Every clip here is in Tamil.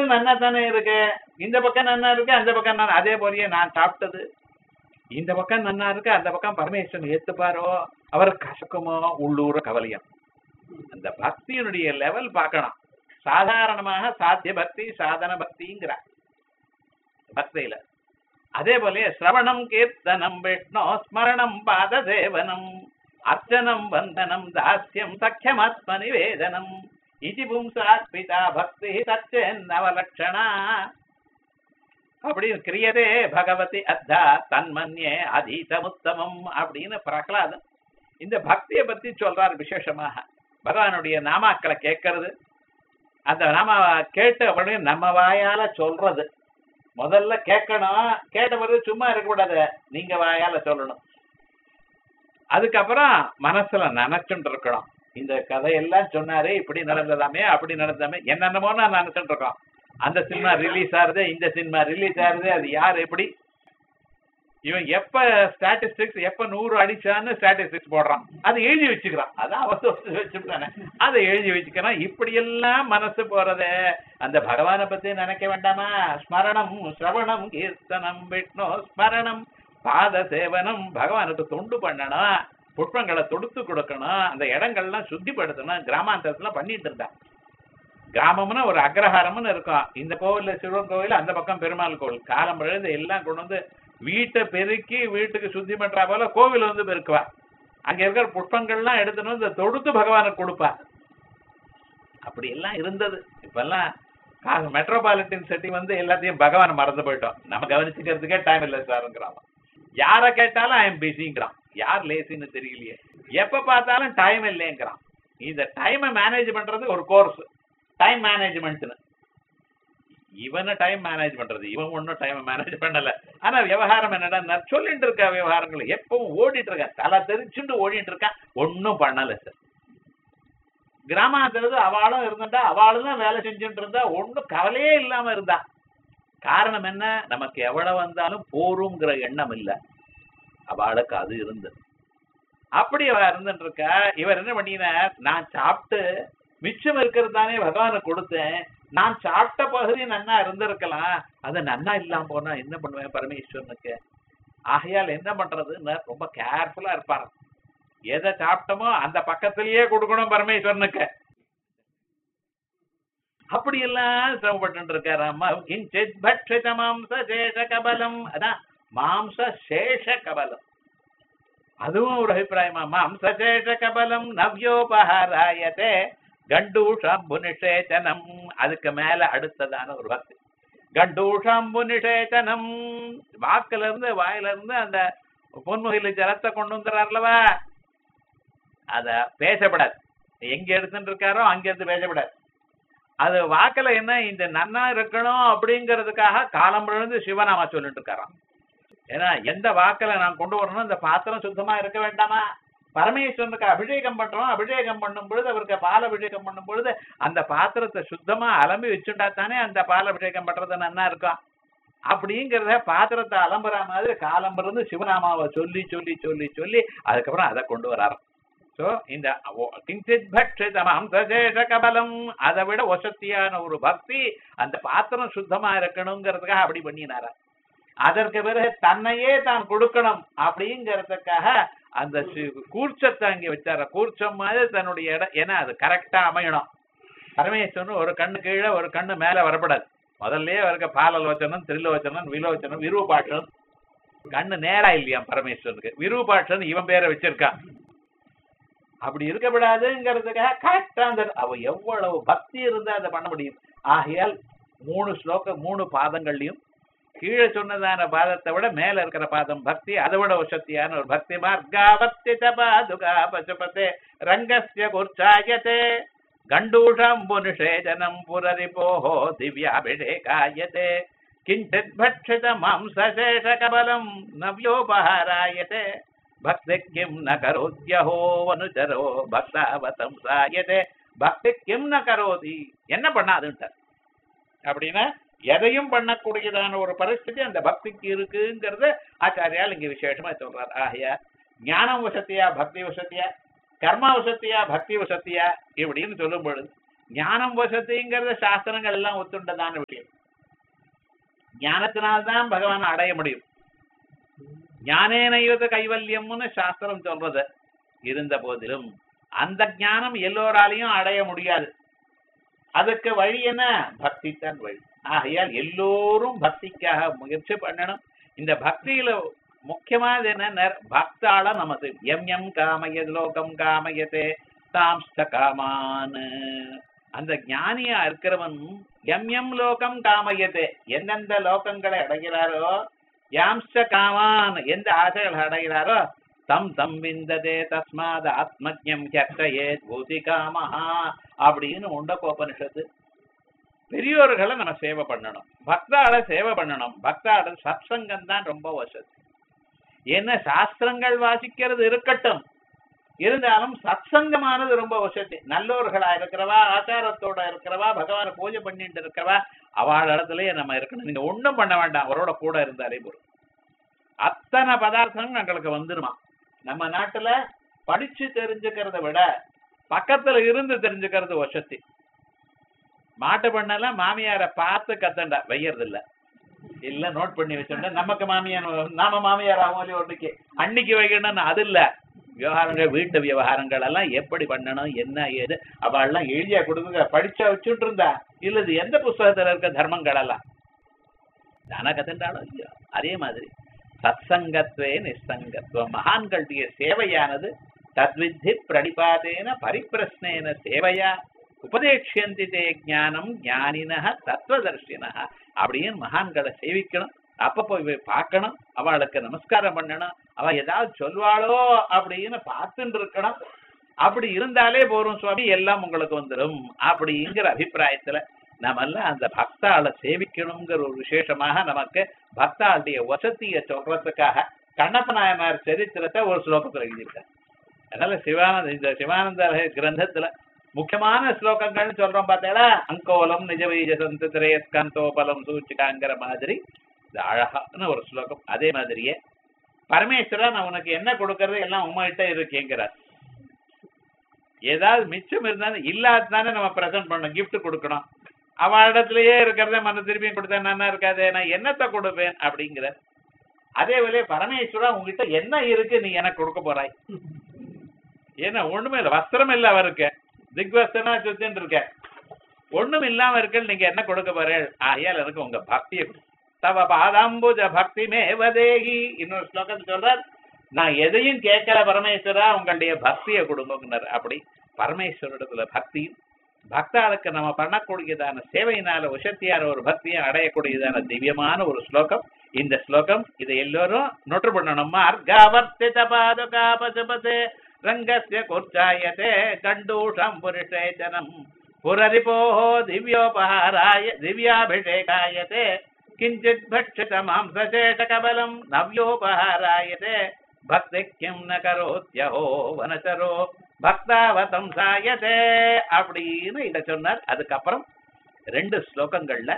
நன்னா தானே இருக்கு இந்த பக்கம் நன்னா இருக்கு அந்த பக்கம் நன்னா அதே போலயே நான் சாப்பிட்டது இந்த பக்கம் நன்னா இருக்கு அந்த பக்கம் பரமேஸ்வரன் ஏத்துப்பாரோ அவர் கசக்குமோ உள்ளூர கவலையம் அந்த பக்தியினுடைய லெவல் பார்க்கணும் சாதாரணமாக சாத்திய பக்தி சாதன பக்திங்கிறார் பக்தியில அதே போல சிரவணம் கீர்த்தனம் விஷ்ணு ஸ்மரணம் பாத சேவனம் அர்ச்சனம் வந்தனம் தாஸ்யம் சக்கியமாத்ம நிவேதனம் இது பும்சாத்பிதா பக்தி தச்சேன்னவலட்சணா அப்படின்னு கிரியதே பகவதி அத்தா தன்மன்யே அதீதமுத்தமம் அப்படின்னு பிரகலாதன் இந்த பக்தியை பத்தி சொல்றார் விசேஷமாக பகவானுடைய நாமாக்களை கேட்கறது அந்த நாம கேட்ட உடனே நம்ம வாயால சொல்றது முதல்ல கேட்கணும் கேட்ட பிறகு சும்மா இருக்கக்கூடாது நீங்க வாயால சொல்லணும் அதுக்கப்புறம் மனசுல நினைச்சுட்டு இருக்கணும் இந்த கதையெல்லாம் சொன்னாரு இப்படி நடந்ததாமே அப்படி நடந்ததாமே என்னென்னமோ நான் நினைச்சுட்டு இருக்கோம் அந்த சினிமா ரிலீஸ் ஆகுது இந்த சினிமா ரிலீஸ் ஆகுது அது யார் எப்படி இவன் எப்ப ஸ்டாட்டிஸ்டிக்ஸ் எப்ப நூறு அடிச்சான்னு ஸ்டாட்டிஸ்டிக்ஸ் போடுறான் அதை எழுதி வச்சுக்கிறான் அதான் அவசர வச்சுட்டானே அதை எழுதி வச்சுக்கிறான் இப்படி எல்லாம் மனசு போறது அந்த பகவானை பத்தி நினைக்க வேண்டாமா ஸ்மரணம் சிரவணம் கீர்த்தனம் விஷ்ணு ஸ்மரணம் பாத சேவனம் பகவானுக்கு தொண்டு பண்ணணும் புஷ்பங்களை தொடுத்து கொடுக்கணும் அந்த இடங்கள்லாம் சுத்திப்படுத்தணும் கிராமாந்தரத்துல பண்ணிட்டு இருந்தான் கிராமம்னா ஒரு அக்ரஹாரம்னு இருக்கும் இந்த கோவில்ல சிவன் கோவில் அந்த பக்கம் பெருமாள் கோவில் காலம் எழுந்து எல்லாம் கொண்டு வந்து வீட்டை பெருக்கி வீட்டுக்கு சுத்தி பண்றா போல கோவில் வந்து பெருக்குவா அங்க இருக்கிற புஷ்பங்கள்லாம் எடுத்துன்னு வந்து தொடுத்து பகவானுக்கு கொடுப்பா அப்படி எல்லாம் இருந்தது இப்பெல்லாம் மெட்ரோபாலிட்டன் சிட்டி வந்து எல்லாத்தையும் பகவான் மறந்து போயிட்டோம் நம்ம கவனிச்சுக்கிறதுக்கே டைம் இல்லை சாருங்கிறான் யார கேட்டாலும் ஐ எம் பிஸிங்கிறான் யார் லேசின்னு தெரியலையே எப்ப பார்த்தாலும் டைம் இல்லைங்கிறான் இந்த டைமை மேனேஜ் பண்றது ஒரு கோர்ஸ் டைம் மேனேஜ்மெண்ட்னு இவனை டைம் மேனேஜ் பண்றது இவன் ஒன்றும் டைம் மேனேஜ் பண்ணல ஆனா விவகாரம் என்னடா சொல்லிட்டு இருக்க விவகாரங்கள் எப்பவும் ஓடிட்டு இருக்கான் தலை தெரிச்சுட்டு ஓடிட்டு இருக்கான் ஒன்னும் பண்ணல சார் கிராமாந்தரது அவளும் இருந்துட்டா அவளும் தான் வேலை செஞ்சுட்டு இருந்தா ஒன்றும் கவலையே இல்லாம இருந்தா காரணம் என்ன நமக்கு எவ்வளவு வந்தாலும் போருங்கிற எண்ணம் இல்ல அவளுக்கு அது இருந்தது அப்படி அவ இருந்துட்டு இருக்கா இவர் என்ன பண்ணினார் நான் சாப்பிட்டு மிச்சம் இருக்கிறது தானே பகவானுக்கு கொடுத்தேன் நான் சாப்பிட்ட பகுதி நன்னா இருந்திருக்கலாம் அது நன்னா இல்லாம போனா என்ன பண்ணுவேன் பரமேஸ்வரனுக்கு ஆகையால் என்ன பண்றதுன்னு ரொம்ப கேர்ஃபுல்லா இருப்பார் எதை சாப்பிட்டோமோ அந்த பக்கத்திலேயே கொடுக்கணும் பரமேஸ்வரனுக்கு அப்படி எல்லாம் சிரமப்பட்டு இருக்காரு அம்மா கிஞ்சித் பட்சித மாம்ச சேஷ கபலம் அதான் மாம்ச சேஷ கபலம் அதுவும் ஒரு அபிப்பிராயமா மாம்ச சேஷ கபலம் நவ்யோபஹாராயத்தே கண்டூஷாம்பு நிஷேச்சனம் அதுக்கு மேல அடுத்ததான ஒரு பக்தி கண்டூஷாம்பு நிஷேச்சனம் வாக்குல இருந்து வாயில இருந்து அந்த பொன்முகையில ஜலத்தை கொண்டு வந்துறாருலவா அத பேசப்படாது எங்க எடுத்துட்டு இருக்காரோ அங்க இருந்து பேசப்படாது அது வாக்குல என்ன இந்த நன்னா இருக்கணும் அப்படிங்கிறதுக்காக காலம் விழுந்து சிவநாமா சொல்லிட்டு இருக்காராம் ஏன்னா எந்த வாக்குல நான் கொண்டு வரணும் இந்த பாத்திரம் சுத்தமா இருக்க வேண்டாமா பரமேஸ்வரனுக்கு அபிஷேகம் பண்றோம் அபிஷேகம் பண்ணும் பொழுது அவருக்கு பால் அபிஷேகம் பண்ணும் பொழுது அந்த பாத்திரத்தை சுத்தமா அலம்பி வச்சுட்டா தானே அந்த பால் அபிஷேகம் பண்றது நன்னா இருக்கும் அப்படிங்கிறத பாத்திரத்தை அலம்புற மாதிரி காலம் இருந்து சிவநாமாவை சொல்லி சொல்லி சொல்லி சொல்லி அதுக்கப்புறம் அதை கொண்டு வராரு சோ இந்த கிஞ்சித் பட்சித மாம்சேஷ கபலம் அதை விட வசத்தியான ஒரு பக்தி அந்த பாத்திரம் சுத்தமா இருக்கணுங்கிறதுக்காக அப்படி பண்ணினாரா அதற்கு பிறகு தன்னையே தான் கொடுக்கணும் அப்படிங்கிறதுக்காக அந்த கூர்ச்சத்தை அங்கே வச்சார கூர்ச்சம் மாதிரி தன்னுடைய இடம் ஏன்னா அது கரெக்டா அமையணும் பரமேஸ்வரன் ஒரு கண்ணு கீழே ஒரு கண்ணு மேல வரப்படாது முதல்ல அவருக்கு பாலலோச்சனம் திரிலோச்சனம் விலோச்சனம் விருபாட்சன் கண்ணு நேரா இல்லையா பரமேஸ்வரனுக்கு விருபாட்சன் இவன் பேரை வச்சிருக்கான் அப்படி இருக்கக்கூடாதுங்கிறதுக்காக கரெக்டா அந்த அவ எவ்வளவு பக்தி இருந்தா அதை பண்ண முடியும் ஆகையால் மூணு ஸ்லோக மூணு பாதங்கள்லயும் கீழே சொன்னதான பாதத்தை விட மேல இருக்கிற பாதம் பக்தி அதை விட சக்தியான ஒரு பக்தி மார்காவர்த்தித பாதுகா பசுபதே ரங்கஸ்ய குர்ச்சாயத்தே கண்டூஷம்பு நிஷேதனம் புரரிபோஹோ திவ்யாபிஷேகாயத்தே கிஞ்சித் பட்சித மாம்சேஷ கபலம் நவ்யோபஹாராயத்தே பக்தி கிம் ந கரோத்யஹோ அனுச்சரோ பக்தாவதம் சாயதே பக்தி கிம் ந கரோதி என்ன பண்ணாதுன்ட்டார் அப்படின்னா எதையும் பண்ணக்கூடியதான ஒரு பரிஸ்திதி அந்த பக்திக்கு இருக்குங்கிறத ஆச்சாரியால் இங்க விசேஷமா சொல்றார் ஆகையா ஞானம் வசத்தியா பக்தி வசத்தியா கர்மா வசத்தியா பக்தி வசத்தியா இப்படின்னு சொல்லும் பொழுது ஞானம் வசதிங்கிறத சாஸ்திரங்கள் எல்லாம் ஒத்துண்டதான விஷயம் ஞானத்தினால்தான் பகவான் அடைய முடியும் ஞானேனையுத கைவல்யம்னு சாஸ்திரம் சொல்றது இருந்த போதிலும் அந்த ஞானம் எல்லோராலையும் அடைய முடியாது அதுக்கு வழி என்ன பக்தி தான் வழி ஆகையால் எல்லோரும் பக்திக்காக முயற்சி பண்ணணும் இந்த பக்தியில முக்கியமானது என்ன பக்தாள நமது எம் எம் காமயது லோகம் காமயதே தாம்ஸ்த காமான் அந்த ஞானியா இருக்கிறவன் எம் எம் லோகம் காமயதே எந்தெந்த லோகங்களை அடைகிறாரோ யாம்ஸ்ட காமான் எந்த ஆசைகள் அடைகிறாரோ தம் தம் விந்ததே தஸ்மாத் ஆத்மஜம் ஹியக்ஷயே பூதி காமஹா அப்படின்னு உண்டகோபனிஷத்து பெரியோர்களை நம்ம சேவை பண்ணணும் பக்தாள சேவை பண்ணணும் பக்தாள சத்சங்கம் தான் ரொம்ப வசதி என்ன சாஸ்திரங்கள் வாசிக்கிறது இருக்கட்டும் இருந்தாலும் சத்சங்கமானது ரொம்ப வசதி நல்லோர்களா இருக்கிறவா ஆச்சாரத்தோட இருக்கிறவா பகவான பூஜை பண்ணிட்டு இருக்கிறவா அவள் இடத்துலயே நம்ம இருக்கணும் நீங்க ஒண்ணும் பண்ண வேண்டாம் அவரோட கூட இருந்தாலே போதும் அத்தனை பதார்த்தம் எங்களுக்கு வந்துருமா நம்ம நாட்டுல படிச்சு தெரிஞ்சுக்கிறத விட பக்கத்துல இருந்து தெரிஞ்சுக்கிறது வசதி மாட்டு பண்ணெல்லாம் மாமியார பார்த்து கத்தண்டா வையறது இல்ல இல்ல நோட் பண்ணி வச்சோம்னா நமக்கு மாமியார் நாம மாமியார் ஆகும் ஒன்றுக்கு அன்னைக்கு வைக்கணும்னு அது இல்ல விவகாரங்கள் வீட்டு விவகாரங்கள் எல்லாம் எப்படி பண்ணணும் என்ன ஏது அவெல்லாம் எழுதியா கொடுக்குங்க படிச்சா வச்சுட்டு இருந்தா இல்ல இது எந்த புஸ்தகத்துல இருக்க தர்மங்கள் எல்லாம் தான கதண்டாலும் இல்லையோ அதே மாதிரி சத்சங்கத்வே நிசங்கத்துவம் மகான்களுடைய சேவையானது தத்வித்தி பிரணிபாதேன பரிப்பிரஸ்னேன சேவையா உபதேட்சியந்தி தே ஞானம் ஞானின தத்துவதர்ஷின அப்படின்னு மகான்களை சேவிக்கணும் அப்பப்போ போய் பார்க்கணும் அவளுக்கு நமஸ்காரம் பண்ணணும் அவ ஏதாவது சொல்வாளோ அப்படின்னு பார்த்துட்டு இருக்கணும் அப்படி இருந்தாலே போரும் சுவாமி எல்லாம் உங்களுக்கு வந்துடும் அப்படிங்கிற அபிப்பிராயத்துல நம்ம எல்லாம் அந்த பக்தாளை சேவிக்கணுங்கிற ஒரு விசேஷமாக நமக்கு பக்தாளுடைய வசதியை சொல்றதுக்காக கண்ணப்ப நாயனார் சரித்திரத்தை ஒரு ஸ்லோகத்துல எழுதியிருக்காரு அதனால சிவானந்த இந்த சிவானந்த கிரந்தத்துல முக்கியமான ஸ்லோகங்கள்னு சொல்றோம் பார்த்தீங்களா அங்கோலம் நிஜவீஜ சந்து திரேஸ்காந்தோபலம் சூச்சிகாங்கிற மாதிரி இது அழகான ஒரு ஸ்லோகம் அதே மாதிரியே பரமேஸ்வரா நான் உனக்கு என்ன கொடுக்கறது எல்லாம் உங்ககிட்ட இருக்கேங்கிறார் ஏதாவது மிச்சம் இருந்தாலும் இல்லாததானே நம்ம பிரசன்ட் பண்ணணும் கிஃப்ட் கொடுக்கணும் அவளிடத்திலேயே இருக்கிறத மன திருப்பியும் கொடுத்தா நல்லா இருக்காது நான் என்னத்தை கொடுப்பேன் அப்படிங்கிற அதே வேலையே பரமேஸ்வரா உங்ககிட்ட என்ன இருக்கு நீ எனக்கு கொடுக்க போறாய் ஏன்னா ஒண்ணுமே இல்லை வஸ்திரம் இல்ல அவருக்கு திக்வஸ்தனா சுத்தின்னு இருக்க ஒண்ணும் இல்லாம இருக்கு நீங்க என்ன கொடுக்க போறேன் ஆகையால் எனக்கு உங்க பக்தியை கொடு. தவ பாதாம்புஜ பக்தி மேவதேகி இன்னொரு ஸ்லோகத்தை சொல்றார் நான் எதையும் கேட்கல பரமேஸ்வரா உங்களுடைய பக்தியை கொடுங்கன்னார் அப்படி பரமேஸ்வரிடத்துல பக்தியும் பக்தாளுக்கு நம்ம பண்ணக்கூடியதான சேவையினால உஷத்தியான ஒரு பக்தியை அடையக்கூடியதான திவ்யமான ஒரு ஸ்லோகம் இந்த ஸ்லோகம் இதை எல்லோரும் நொற்று பண்ணணும் மார்காவர்த்தித பாதுகா பசுபதே ரங்கஸ்ய குர்ச்சாயதே கண்டூஷம் புருஷேச்சனம் புரரிபோः திவ்யோபहाराय दिव्याभिषेकायते किञ्चित् भक्षितमांसशेषकबलम् नव्योपहारायते भक्ति किं न करोत्यहो वनचरो பக்தாவதம் சாயதே அப்படின்னு இத சொன்னார் அதுக்கப்புறம் ரெண்டு ஸ்லோகங்கள்ல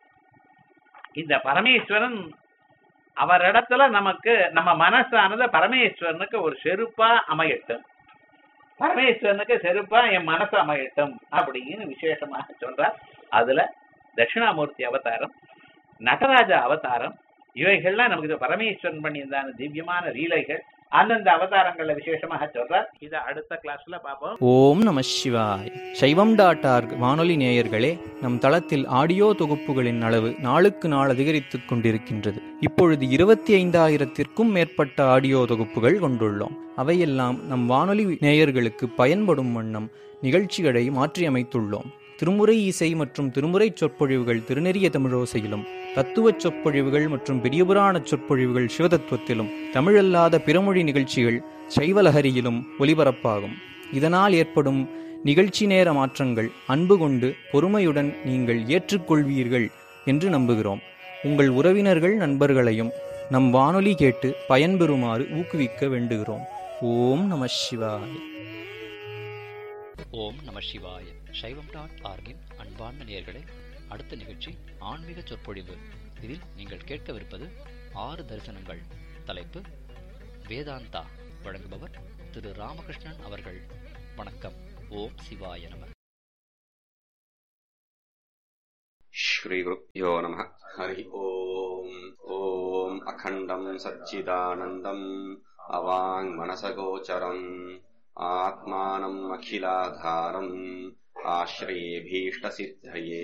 இந்த பரமேஸ்வரன் அவரிடத்துல நமக்கு நம்ம மனசானது பரமேஸ்வரனுக்கு ஒரு செருப்பா அமையட்டும் பரமேஸ்வரனுக்கு செருப்பா என் மனசு அமையட்டும் அப்படின்னு விசேஷமாக சொல்றார் அதுல தட்சிணாமூர்த்தி அவதாரம் நடராஜ அவதாரம் இவைகள்லாம் நமக்கு இது பரமேஸ்வரன் பண்ணியிருந்தான திவ்யமான லீலைகள் அந்தந்த அவதாரங்கள்ல விசேஷமாக சொல்றார் இத அடுத்த கிளாஸ்ல பார்ப்போம் ஓம் நம சிவாய் சைவம் டாட் ஆர்க் வானொலி நேயர்களே நம் தளத்தில் ஆடியோ தொகுப்புகளின் அளவு நாளுக்கு நாள் அதிகரித்துக் கொண்டிருக்கின்றது இப்பொழுது இருபத்தி ஐந்தாயிரத்திற்கும் மேற்பட்ட ஆடியோ தொகுப்புகள் கொண்டுள்ளோம் அவையெல்லாம் நம் வானொலி நேயர்களுக்கு பயன்படும் வண்ணம் நிகழ்ச்சிகளை மாற்றியமைத்துள்ளோம் திருமுறை இசை மற்றும் திருமுறை சொற்பொழிவுகள் திருநெறிய தமிழோசையிலும் தத்துவச் சொற்பொழிவுகள் மற்றும் பெரியபுராண சொற்பொழிவுகள் சிவதத்துவத்திலும் தமிழல்லாத பிறமொழி நிகழ்ச்சிகள் சைவலஹரியிலும் ஒலிபரப்பாகும் இதனால் ஏற்படும் நிகழ்ச்சி நேர மாற்றங்கள் அன்பு கொண்டு பொறுமையுடன் நீங்கள் ஏற்றுக்கொள்வீர்கள் என்று நம்புகிறோம் உங்கள் உறவினர்கள் நண்பர்களையும் நம் வானொலி கேட்டு பயன்பெறுமாறு ஊக்குவிக்க வேண்டுகிறோம் ஓம் நம சிவாய் ஓம் நம சிவாய சைவம் டாட் ஆர்கின் அன்பார்ந்த நேயர்களே அடுத்த நிகழ்ச்சி ஆன்மீக சொற்பொழிவு இதில் நீங்கள் கேட்கவிருப்பது ஆறு தரிசனங்கள் தலைப்பு வேதாந்தா வழங்குபவர் திரு ராமகிருஷ்ணன் அவர்கள் வணக்கம் ஓம் சிவாய நம श्रीगुरुभ्यो नमः हरि ओम् ॐ अखण्डम् सच्चिदानन्दम् अवाङ्मनसगोचरम् आत्मानम् अखिलाधारम् ஆசிரியபீஷ்டசித்தயே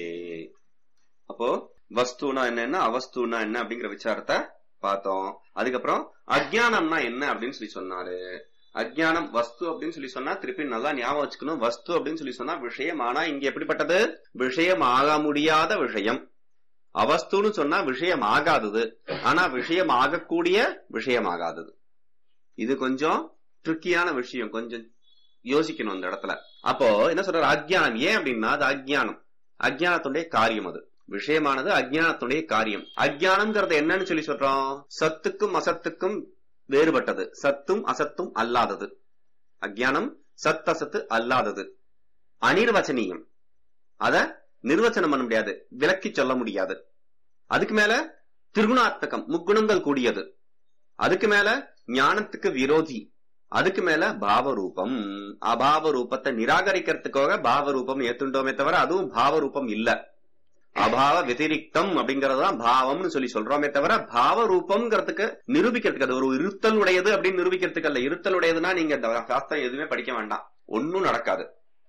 அப்போ வஸ்துனா என்னன்னா அவஸ்துனா என்ன அப்படிங்கிற விசாரத்தை பார்த்தோம் அதுக்கப்புறம் அஜ்ஞானம்னா என்ன அப்படின்னு சொல்லி சொன்னாரு அஜ்ஞானம் வஸ்து அப்படின்னு சொல்லி சொன்னா திருப்பி நல்லா ஞாபகம் வச்சுக்கணும் வஸ்து அப்படின்னு சொல்லி சொன்னா விஷயம் ஆனா இங்க எப்படிப்பட்டது விஷயம் ஆக முடியாத விஷயம் அவஸ்துன்னு சொன்னா விஷயம் ஆகாதது ஆனா விஷயம் ஆகக்கூடிய விஷயம் ஆகாதது இது கொஞ்சம் ட்ரிக்கியான விஷயம் கொஞ்சம் யோசிக்கணும் அந்த இடத்துல அப்போ என்ன சொல்றாரு அஜ்ஞானம் ஏன் அப்படின்னா அது அஜ்ஞானம் அஜ்ஞானத்துடைய காரியம் அது விஷயமானது அஜ்ஞானத்துடைய காரியம் அஜ்ஞானம்ங்கிறது என்னன்னு சொல்லி சொல்றோம் சத்துக்கும் அசத்துக்கும் வேறுபட்டது சத்தும் அசத்தும் அல்லாதது அஜ்ஞானம் சத் அசத்து அல்லாதது அனிர்வச்சனீயம் அத நிர்வச்சனம் பண்ண முடியாது விலக்கி சொல்ல முடியாது அதுக்கு மேல திருகுணாத்மகம் முக்குணங்கள் கூடியது அதுக்கு மேல ஞானத்துக்கு விரோதி அதுக்கு மேல பாவரூபம் அபாவ ரூபத்தை நிராகரிக்கிறதுக்காக பாவரூபம் ஏத்துண்டோமே தவிர அதுவும் பாவரூபம் இல்ல அபாவ வதிரிக்தம் அப்படிங்கறதுதான் பாவம்னு சொல்லி சொல்றோமே தவிர பாவ ரூபம்ங்கிறதுக்கு நிரூபிக்கிறதுக்கு அது ஒரு இருத்தல் உடையது அப்படின்னு நிரூபிக்கிறதுக்கு அல்ல இருத்தல் உடையதுன்னா நீங்க இந்த சாஸ்திரம் எதுவுமே படிக்க வேண்டாம் ஒன்னும் நடக்காது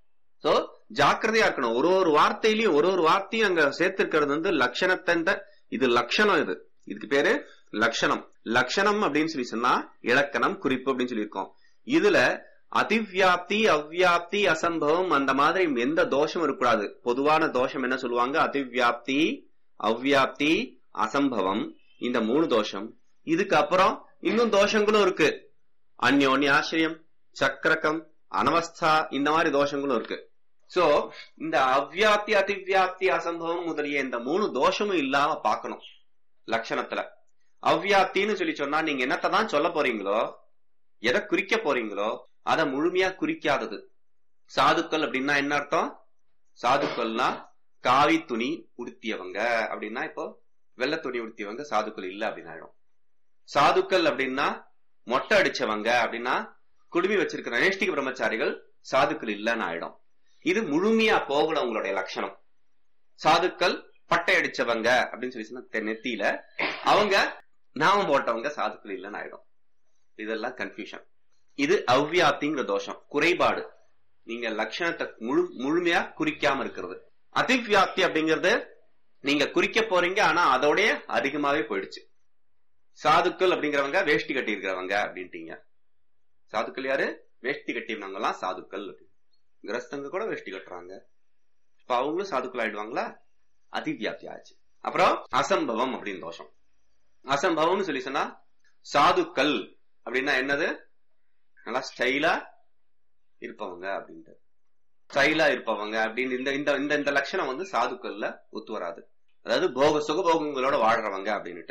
சோ ஜாக்கிரதையா இருக்கணும் ஒரு ஒரு வார்த்தையிலயும் ஒரு ஒரு வார்த்தையும் அங்க சேர்த்திருக்கிறது வந்து லட்சணத்தை இது லட்சணம் இது இதுக்கு பேரு லட்சணம் லட்சணம் அப்படின்னு சொல்லி சொன்னா இலக்கணம் குறிப்பு அப்படின்னு சொல்லியிருக்கோம் இதுல அதிவியாப்தி அவ்வியாப்தி அசம்பவம் அந்த மாதிரி எந்த தோஷம் இருக்கக்கூடாது பொதுவான தோஷம் என்ன சொல்லுவாங்க அதிவியாப்தி அவ்வியாப்தி அசம்பவம் இந்த மூணு தோஷம் இதுக்கு அப்புறம் இன்னும் தோஷங்களும் இருக்கு அந்யோன்ய ஆசிரியம் சக்கரகம் அனவஸ்தா இந்த மாதிரி தோஷங்களும் இருக்கு சோ இந்த அவ்வியாப்தி அதிவியாப்தி அசம்பவம் முதலிய இந்த மூணு தோஷமும் இல்லாம பார்க்கணும் லட்சணத்துல அவ்வியாப்தின்னு சொல்லி சொன்னா நீங்க என்னத்தை தான் சொல்ல போறீங்களோ எதை குறிக்க போறீங்களோ அதை முழுமையா குறிக்காதது சாதுக்கள் அப்படின்னா என்ன அர்த்தம் சாதுக்கள்னா காவி துணி உடுத்தியவங்க அப்படின்னா இப்போ வெள்ளை துணி உடுத்தியவங்க சாதுக்கள் இல்ல அப்படின்னு ஆயிடும் சாதுக்கள் அப்படின்னா மொட்டை அடிச்சவங்க அப்படின்னா குடுமி வச்சிருக்கிற நேஷ்டிக பிரம்மச்சாரிகள் சாதுக்கள் இல்லைன்னு ஆயிடும் இது முழுமையா போகல உங்களுடைய லட்சணம் சாதுக்கள் பட்டை அடிச்சவங்க அப்படின்னு சொல்லி சொன்னா நெத்தியில அவங்க நாமம் போட்டவங்க சாதுக்கள் இல்லைன்னு ஆயிடும் இதெல்லாம் கன்ஃபியூஷன் இது அவ்வியாப்திங்கிற தோஷம் குறைபாடு நீங்க லட்சணத்தை முழு முழுமையா குறிக்காம இருக்கிறது அதிவியாப்தி அப்படிங்கிறது நீங்க குறிக்க போறீங்க ஆனா அதோடய அதிகமாவே போயிடுச்சு சாதுக்கள் அப்படிங்கிறவங்க வேஷ்டி கட்டி இருக்கிறவங்க அப்படின்ட்டீங்க சாதுக்கள் யாரு வேஷ்டி கட்டினவங்க எல்லாம் சாதுக்கள் கிரஸ்தங்க கூட வேஷ்டி கட்டுறாங்க இப்ப அவங்களும் சாதுக்கள் ஆயிடுவாங்களா அதிவியாப்தி ஆச்சு அப்புறம் அசம்பவம் அப்படின்னு தோஷம் அசம்பவம்னு சொல்லி சொன்னா சாதுக்கள் அப்படின்னா என்னது நல்லா ஸ்டைலா இருப்பவங்க அப்படின்ட்டு ஸ்டைலா இருப்பவங்க அப்படின்னு இந்த இந்த இந்த இந்த லட்சணம் வந்து சாதுக்கள்ல ஒத்து வராது அதாவது போக சுகபோகங்களோட வாழ்றவங்க அப்படின்னுட்டு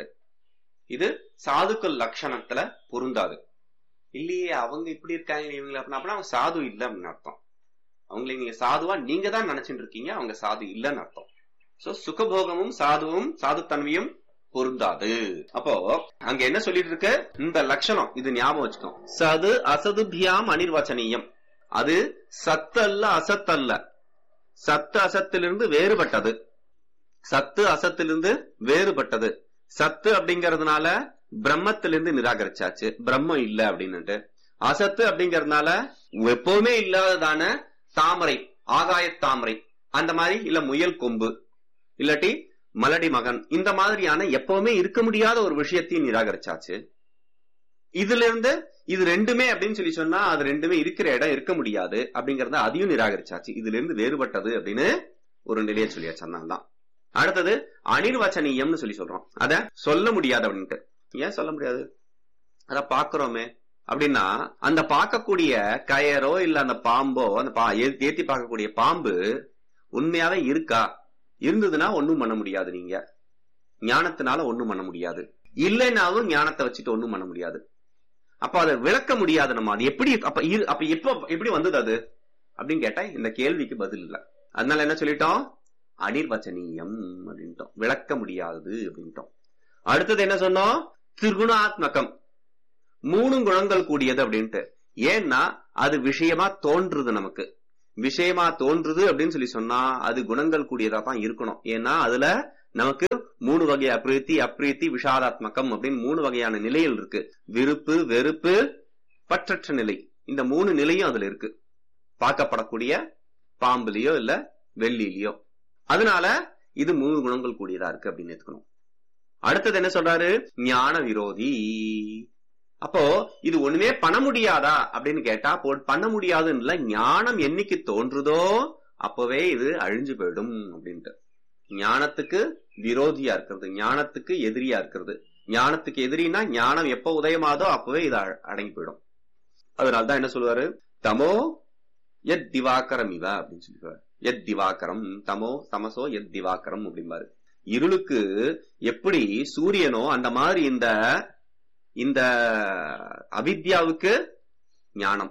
இது சாதுக்கள் லட்சணத்துல பொருந்தாது இல்லையே அவங்க இப்படி இருக்காங்க இவங்க அப்படின்னா அவங்க சாது இல்ல அப்படின்னு அர்த்தம் அவங்களை நீங்க சாதுவா நீங்க தான் நினைச்சிட்டு இருக்கீங்க அவங்க சாது இல்லைன்னு அர்த்தம் சோ சுகபோகமும் சாதுவும் சாதுத்தன்மையும் பொருந்தாது அப்போ அங்க என்ன சொல்லிட்டு இருக்கு இந்த லட்சணம் இது ஞாபகம் வச்சுக்கோ சது அசதுபியாம் அனிர்வச்சனீயம் அது சத்து அல்ல அசத்து அல்ல சத்து அசத்திலிருந்து வேறுபட்டது சத்து அசத்திலிருந்து வேறுபட்டது சத்து அப்படிங்கறதுனால பிரம்மத்திலிருந்து நிராகரிச்சாச்சு பிரம்மம் இல்ல அப்படின்னுட்டு அசத்து அப்படிங்கறதுனால எப்பவுமே இல்லாததான தாமரை ஆகாய தாமரை அந்த மாதிரி இல்ல முயல் கொம்பு இல்லாட்டி மலடி மகன் இந்த மாதிரியான எப்பவுமே இருக்க முடியாத ஒரு விஷயத்தையும் நிராகரிச்சாச்சு இதுல இருந்து இது ரெண்டுமே அப்படின்னு சொல்லி சொன்னா அது ரெண்டுமே இருக்கிற இடம் இருக்க முடியாது அப்படிங்கறத அதையும் நிராகரிச்சாச்சு இதுல இருந்து வேறுபட்டது அப்படின்னு ஒரு நிலையை சொல்லியாச்சு தான் அடுத்தது அனிர்வச்சனீயம்னு சொல்லி சொல்றோம் அத சொல்ல முடியாது அப்படின்ட்டு ஏன் சொல்ல முடியாது அத பாக்குறோமே அப்படின்னா அந்த பார்க்கக்கூடிய கயரோ இல்ல அந்த பாம்போ அந்த பா ஏத்தி பார்க்கக்கூடிய பாம்பு உண்மையாவே இருக்கா இருந்ததுன்னா ஒண்ணும் பண்ண முடியாது நீங்க ஞானத்தினால ஒண்ணும் பண்ண முடியாது இல்லைனாலும் ஞானத்தை வச்சுட்டு ஒண்ணும் பண்ண முடியாது அப்ப அதை விளக்க முடியாது நம்ம அது எப்படி அப்ப அப்ப எப்ப எப்படி வந்தது அது அப்படின்னு கேட்டா இந்த கேள்விக்கு பதில் இல்ல அதனால என்ன சொல்லிட்டோம் அனிர்வச்சனீயம் அப்படின்ட்டோம் விளக்க முடியாதது அப்படின்ட்டோம் அடுத்தது என்ன சொன்னோம் திருகுணாத்மகம் மூணு குணங்கள் கூடியது அப்படின்ட்டு ஏன்னா அது விஷயமா தோன்றுது நமக்கு விஷயமா தோன்றுது அப்படின்னு சொல்லி சொன்னா அது குணங்கள் கூடியதா தான் இருக்கணும் ஏன்னா அதுல நமக்கு மூணு வகை அப்ரீத்தி அப்ரீத்தி விஷாதாத்மகம் அப்படின்னு மூணு வகையான நிலைகள் இருக்கு விருப்பு வெறுப்பு பற்றற்ற நிலை இந்த மூணு நிலையும் அதுல இருக்கு பார்க்கப்படக்கூடிய பாம்புலயோ இல்ல வெள்ளிலயோ அதனால இது மூணு குணங்கள் கூடியதா இருக்கு அப்படின்னு எடுத்துக்கணும் அடுத்தது என்ன சொல்றாரு ஞான விரோதி அப்போ இது ஒண்ணுமே பண்ண முடியாதா அப்படின்னு கேட்டா போ- பண்ண முடியாதுன்னு இல்ல ஞானம் என்னைக்கு தோன்றுதோ அப்பவே இது அழிஞ்சு போயிடும் அப்படின்ட்டு ஞானத்துக்கு விரோதியா இருக்கிறது ஞானத்துக்கு எதிரியா இருக்கிறது ஞானத்துக்கு எதிரினா ஞானம் எப்ப உதயமாதோ அப்பவே இது அ- அடங்கி போயிடும் அதனால்தான் என்ன சொல்லுவாரு தமோ எத் திவாகரம் இவ அப்படின்னு சொல்லிடுவாரு எத் திவாகரம் தமோ தமசோ எத் திவாகரம் அப்படிம்பாரு இருளுக்கு எப்படி சூரியனோ அந்த மாதிரி இந்த இந்த அவித்யாவுக்கு ஞானம்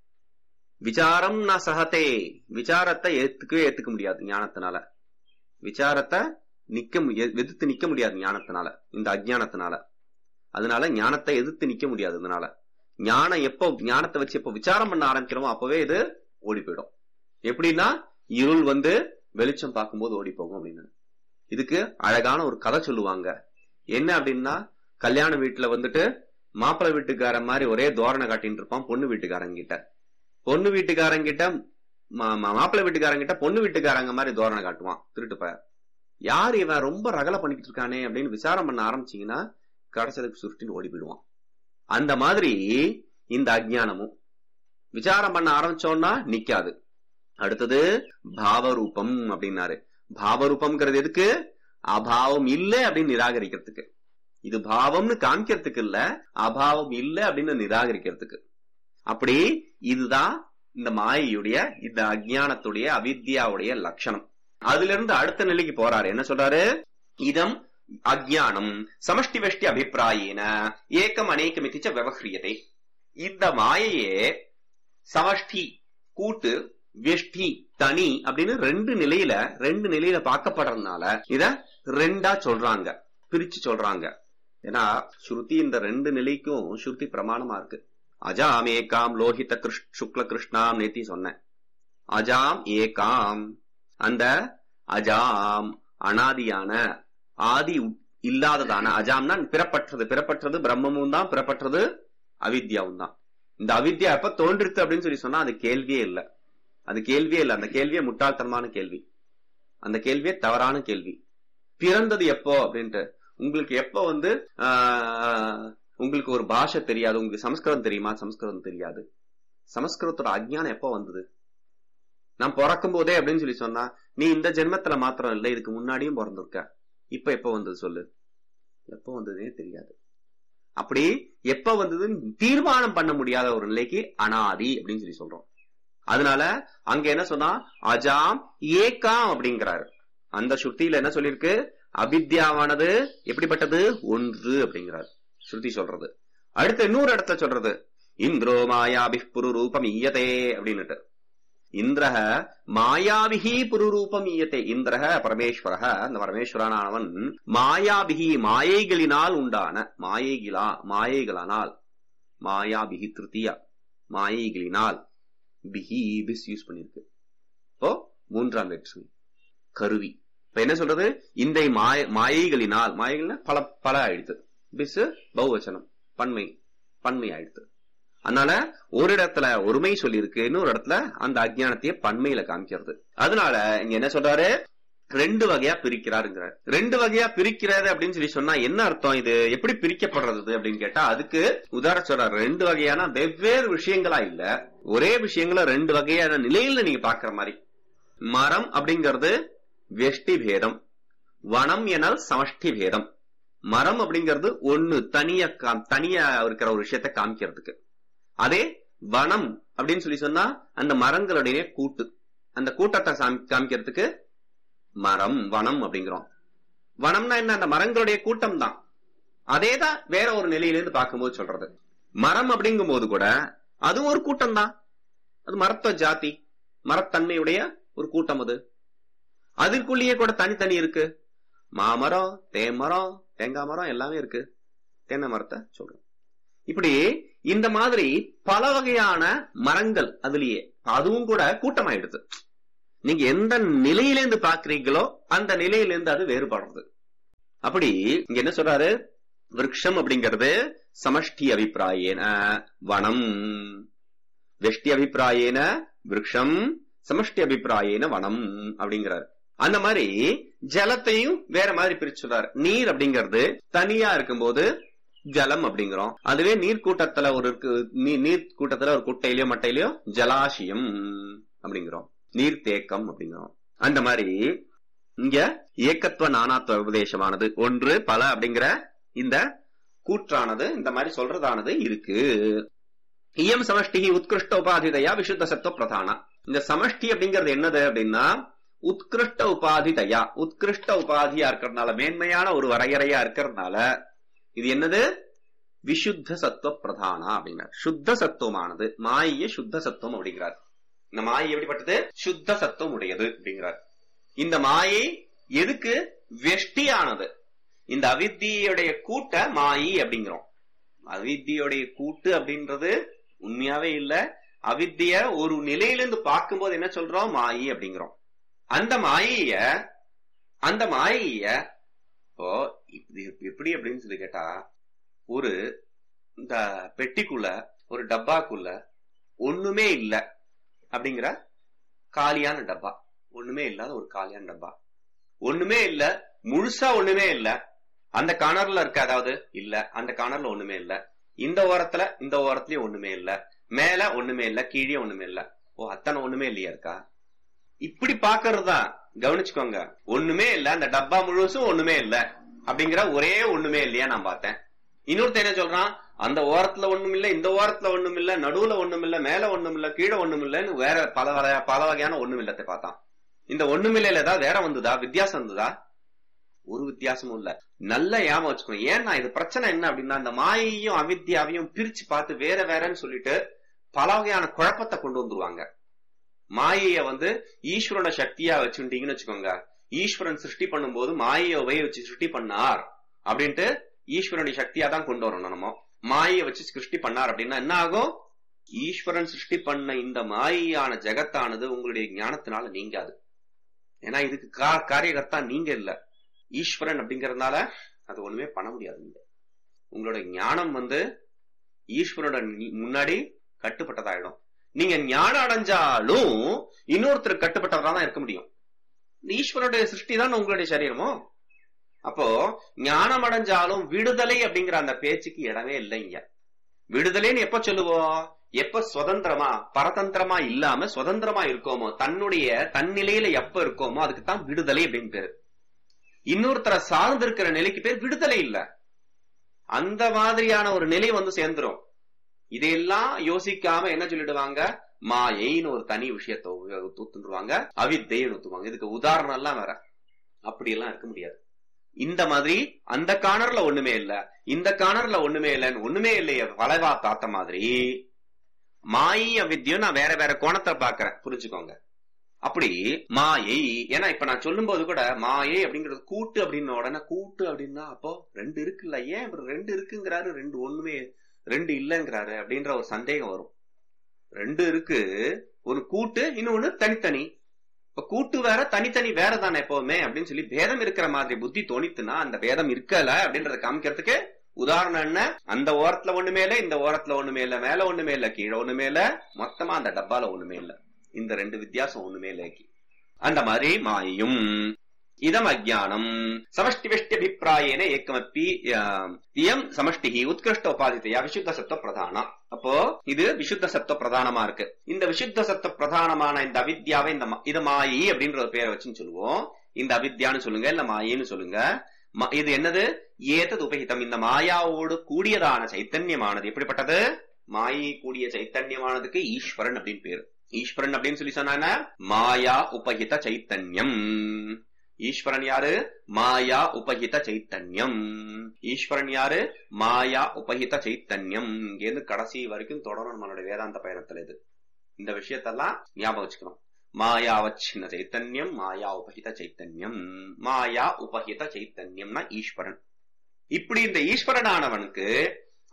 விசாரம் நான் சகத்தே விசாரத்தை ஏத்துக்கவே ஏத்துக்க முடியாது ஞானத்தினால விசாரத்தை நிக்க மு- எ- எதிர்த்து நிக்க முடியாது ஞானத்தினால இந்த அஜ்ஞானத்தினால அதனால ஞானத்தை எதிர்த்து நிக்க முடியாது இதனால ஞானம் எப்போ ஞானத்தை வச்சு எப்போ விசாரம் பண்ண ஆரம்பிக்கிறோமோ அப்பவே இது ஓடி போயிடும் எப்படின்னா இருள் வந்து வெளிச்சம் பார்க்கும்போது ஓடி போகும் அப்படின்னு இதுக்கு அழகான ஒரு கதை சொல்லுவாங்க என்ன அப்படின்னா கல்யாண வீட்டுல வந்துட்டு மாப்பிள்ளை வீட்டுக்காரன் மாதிரி ஒரே தோரணை காட்டின்னு இருப்பான் பொண்ணு வீட்டுக்காரங்க கிட்ட பொண்ணு வீட்டுக்காரங்க கிட்ட மா- மா- மாப்பிள்ளை வீட்டுக்காரங்க கிட்ட பொண்ணு வீட்டுக்காரங்க மாதிரி தோரணை காட்டுவான் திருட்டு பையன் யார் இவன் ரொம்ப ரகலை பண்ணிக்கிட்டு இருக்கானே அப்படின்னு விசாரம் பண்ண ஆரம்பிச்சீங்கன்னா கடைசலுக்கு சுருட்டின்னு ஓடி போயிடுவான் அந்த மாதிரி இந்த அஜ்ஞானமும் விசாரம் பண்ண ஆரம்பிச்சோம்னா நிக்காது அடுத்தது பாவரூபம் அப்படின்னாரு பாவரூபம்ங்கிறது எதுக்கு அபாவம் இல்ல அப்படின்னு நிராகரிக்கிறதுக்கு இது பாவம்னு காமிக்கிறதுக்கு இல்ல அபாவம் இல்ல அப்படின்னு நிராகரிக்கிறதுக்கு அப்படி இதுதான் இந்த மாயையுடைய இந்த அஜ்ஞானத்துடைய அவித்யாவுடைய லட்சணம் அதுல இருந்து அடுத்த நிலைக்கு போறாரு என்ன சொல்றாரு இதம் அஜ்ஞானம் சமஷ்டி வெஷ்டி அபிப்பிராயேன ஏக்கம் அநேகம் இத்திச்ச விவஹ்ரியதை இந்த மாயையே சமஷ்டி கூட்டு வெஷ்டி தனி அப்படின்னு ரெண்டு நிலையில ரெண்டு நிலையில பார்க்கப்படுறதுனால இத ரெண்டா சொல்றாங்க பிரிச்சு சொல்றாங்க ஏன்னா ஸ்ருதி இந்த ரெண்டு நிலைக்கும் ஸ்ருதி பிரமாணமா இருக்கு அஜாம் ஏகாம் லோஹித கிருஷ் சுக்ல கிருஷ்ணாம் நேத்தி சொன்னேன் அஜாம் ஏகாம் அந்த அஜாம் அனாதியான ஆதி உ- இல்லாததான அஜாம்னா பிறப்பற்றது பிறப்பற்றது பிரம்மமும் தான் பிறப்பற்றது அவித்யாவும் தான் இந்த அவித்யா எப்ப தோன்றிருத்து அப்படின்னு சொல்லி சொன்னா அது கேள்வியே இல்ல அது கேள்வியே இல்ல அந்த கேள்வியே முட்டாள்தனமான கேள்வி அந்த கேள்வியே தவறான கேள்வி பிறந்தது எப்போ அப்படின்ட்டு உங்களுக்கு எப்போ வந்து ஆஹ், உங்களுக்கு ஒரு பாஷை தெரியாது உங்களுக்கு சமஸ்கிருதம் தெரியுமா சமஸ்கிருதம் தெரியாது சமஸ்கிருதத்தோட அஜ்ஞானம் எப்போ வந்தது நான் பிறக்கும் போதே அப்படின்னு சொல்லி சொன்னா நீ இந்த ஜென்மத்துல மாத்திரம் இல்ல இதுக்கு முன்னாடியும் பிறந்திருக்க இப்ப எப்ப வந்தது சொல்லு எப்ப வந்ததுனே தெரியாது அப்படி எப்ப வந்ததுன்னு தீர்மானம் பண்ண முடியாத ஒரு நிலைக்கு அனாதி அப்படின்னு சொல்லி சொல்றோம் அதனால அங்க என்ன சொன்னா அஜாம் ஏகாம் அப்படிங்கிறாரு அந்த ஸ்ருதியில என்ன சொல்லியிருக்கு அவித்யாவானது எப்படிப்பட்டது ஒன்று அப்படிங்கிறார் ஸ்ருதி சொல்றது அடுத்து இன்னொரு இடத்துல சொல்றது இந்திரோ மாயாபி புருரூபம் ஈயதே அப்படின்னுட்டு இந்திரஹ மாயாபிகி புருரூபம் ஈயத்தே இந்திரஹ பரமேஸ்வரஹ அந்த பரமேஸ்வரனானவன் மாயாபிகி மாயைகளினால் உண்டான மாயைகளா மாயைகளானால் மாயாபிகி திருத்தியா மாயைகளினால் பிஹி பிஸ் யூஸ் பண்ணிருக்கு இப்போ மூன்றாம் வேற்றுமை கருவி இப்ப என்ன சொல்றது இந்த மாய மாயைகளினால் மாயைகள்னா பல பல ஆயிடுத்து பிஸ் பகுவச்சனம் பன்மை பன்மை ஆயிடுத்து அதனால ஒரு இடத்துல ஒருமை சொல்லியிருக்கு இன்னொரு இடத்துல அந்த அஜ்ஞானத்தையே பன்மையில காமிக்கிறது அதனால இங்க என்ன சொல்றாரு ரெண்டு வகையா பிரிக்கிறாருங்கிறார் ரெண்டு வகையா பிரிக்கிறாரு அப்படின்னு சொல்லி சொன்னா என்ன அர்த்தம் இது எப்படி பிரிக்கப்படுறது அப்படின்னு கேட்டா அதுக்கு உதாரணம் சொல்றாரு ரெண்டு வகையான வெவ்வேறு விஷயங்களா இல்ல ஒரே விஷயங்கள ரெண்டு வகையான நிலையில நீங்க பாக்குற மாதிரி மரம் அப்படிங்கிறது வெஷ்டி பேதம் வனம் எனல் சமஷ்டி பேதம் மரம் அப்படிங்கிறது ஒண்ணு தனியா காம்- தனியா இருக்கிற ஒரு விஷயத்தை காமிக்கிறதுக்கு அதே வனம் அப்படின்னு சொல்லி சொன்னா அந்த மரங்களுடைய கூட்டு அந்த கூட்டத்தை சாமி- காமிக்கிறதுக்கு மரம் வனம் அப்படிங்கிறோம் வனம்னா என்ன அந்த மரங்களுடைய கூட்டம் தான் அதேதான் வேற ஒரு நிலையிலிருந்து பார்க்கும்போது சொல்றது மரம் அப்படிங்கும் போது கூட அதுவும் ஒரு கூட்டம் தான் அது மரத்த ஜாதி மரத்தன்மையுடைய ஒரு கூட்டம் அது அதுக்குள்ளேயே கூட தனித்தனி இருக்கு மாமரம் தேமரம் தேங்காய் மரம் எல்லாமே இருக்கு தென்னை மரத்தை சொல்றோம் இப்படி இந்த மாதிரி பல வகையான மரங்கள் அதுலயே அதுவும் கூட கூட்டமாயிடுது நீங்க எந்த நிலையிலேருந்து பாக்குறீங்களோ அந்த நிலையிலேருந்து அது வேறுபடுறது அப்படி இங்க என்ன சொல்றாரு விருட்சம் அப்படிங்கிறது சமஷ்டி அபிப்பிராயேன வனம் வெஷ்டி அபிப்பிராயேன விருட்சம் சமஷ்டி அபிப்பிராயேன வனம் அப்படிங்கிறார் அந்த மாதிரி ஜலத்தையும் வேற மாதிரி பிரிச்சு சொல்றாரு நீர் அப்படிங்கிறது தனியா இருக்கும்போது ஜலம் அப்படிங்கிறோம் அதுவே நீர் கூட்டத்துல ஒரு இருக்கு நீ- நீர் கூட்டத்துல ஒரு குட்டையிலயோ மட்டையிலயோ ஜலாசியம் அப்படிங்கிறோம் நீர் தேக்கம் அப்படிங்கிறோம் அந்த மாதிரி இங்க ஏக்கத்துவ நானாத்துவ உபதேசமானது ஒன்று பல அப்படிங்கிற இந்த கூற்றானது இந்த மாதிரி சொல்றதானது இருக்கு இயம் சமஷ்டி உத்கிருஷ்ட உபாதிதையா விசுத்த சத்துவ பிரதானா இந்த சமஷ்டி அப்படிங்கிறது என்னது அப்படின்னா உத்கிருஷ்ட உபாதிதையா உத்கிருஷ்ட உபாதியா இருக்கிறதுனால மேன்மையான ஒரு வரையறையா இருக்கிறதுனால இது என்னது விசுத்த சத்துவ பிரதானா அப்படிங்கிறார் சுத்த சத்துவமானது மாய சுத்த சத்துவம் அப்படிங்கிறார் இந்த மாயை எப்படிப்பட்டது சுத்த சத்துவம் உடையது அப்படிங்கிறார் இந்த மாயை எதுக்கு வெஷ்டியானது இந்த அவித்தியுடைய கூட்ட மாயி அப்படிங்கிறோம் அவித்தியுடைய கூட்டு அப்படின்றது உண்மையாவே இல்ல அவித்திய ஒரு நிலையிலிருந்து பார்க்கும்போது என்ன சொல்றோம் மாயி அப்படிங்கிறோம் அந்த மாயைய அந்த மாயைய இப்போ இப்படி எப்படி அப்படின்னு சொல்லி கேட்டா ஒரு இந்த பெட்டிக்குள்ள ஒரு டப்பாக்குள்ள ஒண்ணுமே இல்ல அப்படிங்கிற காலியான டப்பா ஒண்ணுமே இல்லாத ஒரு காலியான டப்பா ஒண்ணுமே இல்ல முழுசா ஒண்ணுமே இல்ல அந்த கார்னர்ல இருக்க அதாவது இல்ல அந்த கார்னர்ல ஒண்ணுமே இல்ல இந்த ஓரத்துல இந்த ஓரத்துலயும் ஒண்ணுமே இல்ல மேல ஒண்ணுமே இல்ல கீழே ஒண்ணுமே இல்ல ஓ அத்தனை ஒண்ணுமே இல்லையா இருக்கா இப்படி பாக்குறது தான் கவனிச்சுக்கோங்க ஒண்ணுமே இல்ல அந்த டப்பா முழுசும் ஒண்ணுமே இல்ல அப்படிங்கிற ஒரே ஒண்ணுமே இல்லையா நான் பார்த்தேன் இன்னொருத்தன் என்ன சொல்றான் அந்த ஓரத்துல ஒண்ணும் இல்ல இந்த ஓரத்துல ஒண்ணும் இல்ல நடுவுல ஒண்ணும் இல்ல மேல ஒண்ணும் இல்ல கீழே ஒண்ணும் இல்லன்னு வேற பல வகை- பல வகையான ஒண்ணும் இல்லத்தை பார்த்தான் இந்த ஒண்ணுமில்லையில ஏதாவது வேற வந்ததா வித்தியாசம் வந்ததா ஒரு வித்தியாசமும் இல்ல நல்ல ஞாபகம் வச்சுக்கணும் ஏன்னா இது பிரச்சனை என்ன அப்படின்னா இந்த மாயையும் அவித்யாவையும் பிரிச்சு பார்த்து வேற வேறன்னு சொல்லிட்டு பல வகையான குழப்பத்தை கொண்டு வந்துருவாங்க மாயைய வந்து ஈஸ்வரன சக்தியா வச்சுட்டீங்கன்னு வச்சுக்கோங்க ஈஸ்வரன் சிருஷ்டி பண்ணும்போது மாயையை உபயோகிச்சு சிருஷ்டி பண்ணார் அப்படின்ட்டு ஈஸ்வரனுடைய சக்தியா தான் கொண்டு வரணும் நம்ம மாயையை வச்சு சிருஷ்டி பண்ணார் அப்படின்னா என்ன ஆகும் ஈஸ்வரன் சிருஷ்டி பண்ண இந்த மாயையான ஜெகத்தானது உங்களுடைய ஞானத்தினால நீங்காது ஏன்னா இதுக்கு கா- காரியகர்த்தா நீங்க இல்ல ஈஸ்வரன் அப்படிங்கறதுனால அது ஒண்ணுமே பண்ண முடியாது நீங்க உங்களோட ஞானம் வந்து ஈஸ்வரோட நி- முன்னாடி கட்டுப்பட்டதாயிடும் நீங்க ஞானம் அடைஞ்சாலும் இன்னொருத்தர் கட்டுப்பட்டவரா தான் இருக்க முடியும் இந்த ஈஸ்வரோட சிருஷ்டி தான் உங்களுடைய சரீரமோ அப்போ ஞானம் அடைஞ்சாலும் விடுதலை அப்படிங்கிற அந்த பேச்சுக்கு இடமே இல்லைங்க விடுதலைன்னு எப்ப சொல்லுவோம் எப்ப சுதந்திரமா பரதந்திரமா இல்லாம சுதந்திரமா இருக்கோமோ தன்னுடைய தன்னிலையில எப்ப இருக்கோமோ அதுக்கு தான் விடுதலை அப்படின்னு பேரு இன்னொருத்தரை சார்ந்து இருக்கிற நிலைக்கு பேர் விடுதலை இல்ல அந்த மாதிரியான ஒரு நிலை வந்து சேர்ந்துரும் இதையெல்லாம் யோசிக்காம என்ன சொல்லிடுவாங்க மாயைன்னு ஒரு தனி விஷயத்தை ஊத்துருவாங்க அவித்தைன்னு ஊத்துவாங்க இதுக்கு உதாரணம் எல்லாம் வேற அப்படி எல்லாம் இருக்க முடியாது இந்த மாதிரி அந்த கார்னர்ல ஒண்ணுமே இல்ல இந்த கார்னர்ல ஒண்ணுமே இல்லைன்னு ஒண்ணுமே இல்லையே வளைவா பார்த்த மாதிரி மாயை அவித்தியம் நான் வேற வேற கோணத்தை பாக்குறேன் புரிஞ்சுக்கோங்க அப்படி மாயை ஏன்னா இப்ப நான் சொல்லும்போது கூட மாயை அப்படிங்கிறது கூட்டு அப்படின்னு உடனே கூட்டு அப்படின்னா அப்போ ரெண்டு இருக்குல்ல ஏன் இவர் ரெண்டு இருக்குங்கிறாரு ரெண்டு ஒண்ணுமே ரெண்டு இல்லைங்கிறாரு அப்படின்ற ஒரு சந்தேகம் வரும் ரெண்டு இருக்கு ஒரு கூட்டு இன்னொன்னு தனித்தனி இப்ப கூட்டு வேற தனித்தனி வேற தானே எப்பவுமே அப்படின்னு சொல்லி பேதம் இருக்கிற மாதிரி புத்தி தோணித்துனா அந்த பேதம் இருக்கல அப்படின்றத காமிக்கிறதுக்கு உதாரணம் என்ன அந்த ஓரத்துல ஒண்ணுமே இல்ல இந்த ஓரத்துல ஒண்ணுமே இல்ல மேல ஒண்ணுமே இல்ல கீழே ஒண்ணுமே இல்ல மொத்தமா அந்த டப்பால ஒண்ணுமே இல்ல இந்த ரெண்டு வித்தியாசம் ஒண்ணுமே இல்ல அந்த மாதிரி மாயையும் இதம் அஜானம் சமஷ்டி வெஷ்டி அபிப்பிராயேன ஏக்கமப்பி ஆம், இயம் சமஷ்டி உத்கிருஷ்ட உபாதித்தையா விசுத்த சத்துவ பிரதானம் அப்போ இது விசுத்த சத்துவ பிரதானமா இருக்கு இந்த விசுத்த சத்துவ பிரதானமான இந்த அவித்யாவை இந்த ம- இது மாயி அப்படின்ற ஒரு பேரை வச்சுன்னு சொல்லுவோம் இந்த அவித்யான்னு சொல்லுங்க இல்ல மாயின்னு சொல்லுங்க ம- இது என்னது ஏதது உபகிதம் இந்த மாயாவோடு கூடியதான சைத்தன்யமானது எப்படிப்பட்டது மாயை கூடிய சைத்தன்யமானதுக்கு ஈஸ்வரன் அப்படின்னு பேரு ஈஸ்வரன் அப்படின்னு சொல்லி சொன்னா என்ன? மாயா உபகித சைத்தன்யம் ஈஸ்வரன் யாரு மாயா உபகித சைத்தன்யம் ஈஸ்வரன் யாரு மாயா உபகித சைத்தன்யம் இங்கேருந்து கடைசி வரைக்கும் தொடரும் நம்மளுடைய வேதாந்த பயணத்துல இது இந்த விஷயத்தெல்லாம் ஞாபகம் வச்சுக்கணும் மாயாவச்சின்ன சைத்தன்யம் மாயா உபகித சைத்தன்யம் மாயா உபகித சைத்தன்யம்னா ஈஸ்வரன் இப்படி இந்த ஈஸ்வரனானவனுக்கு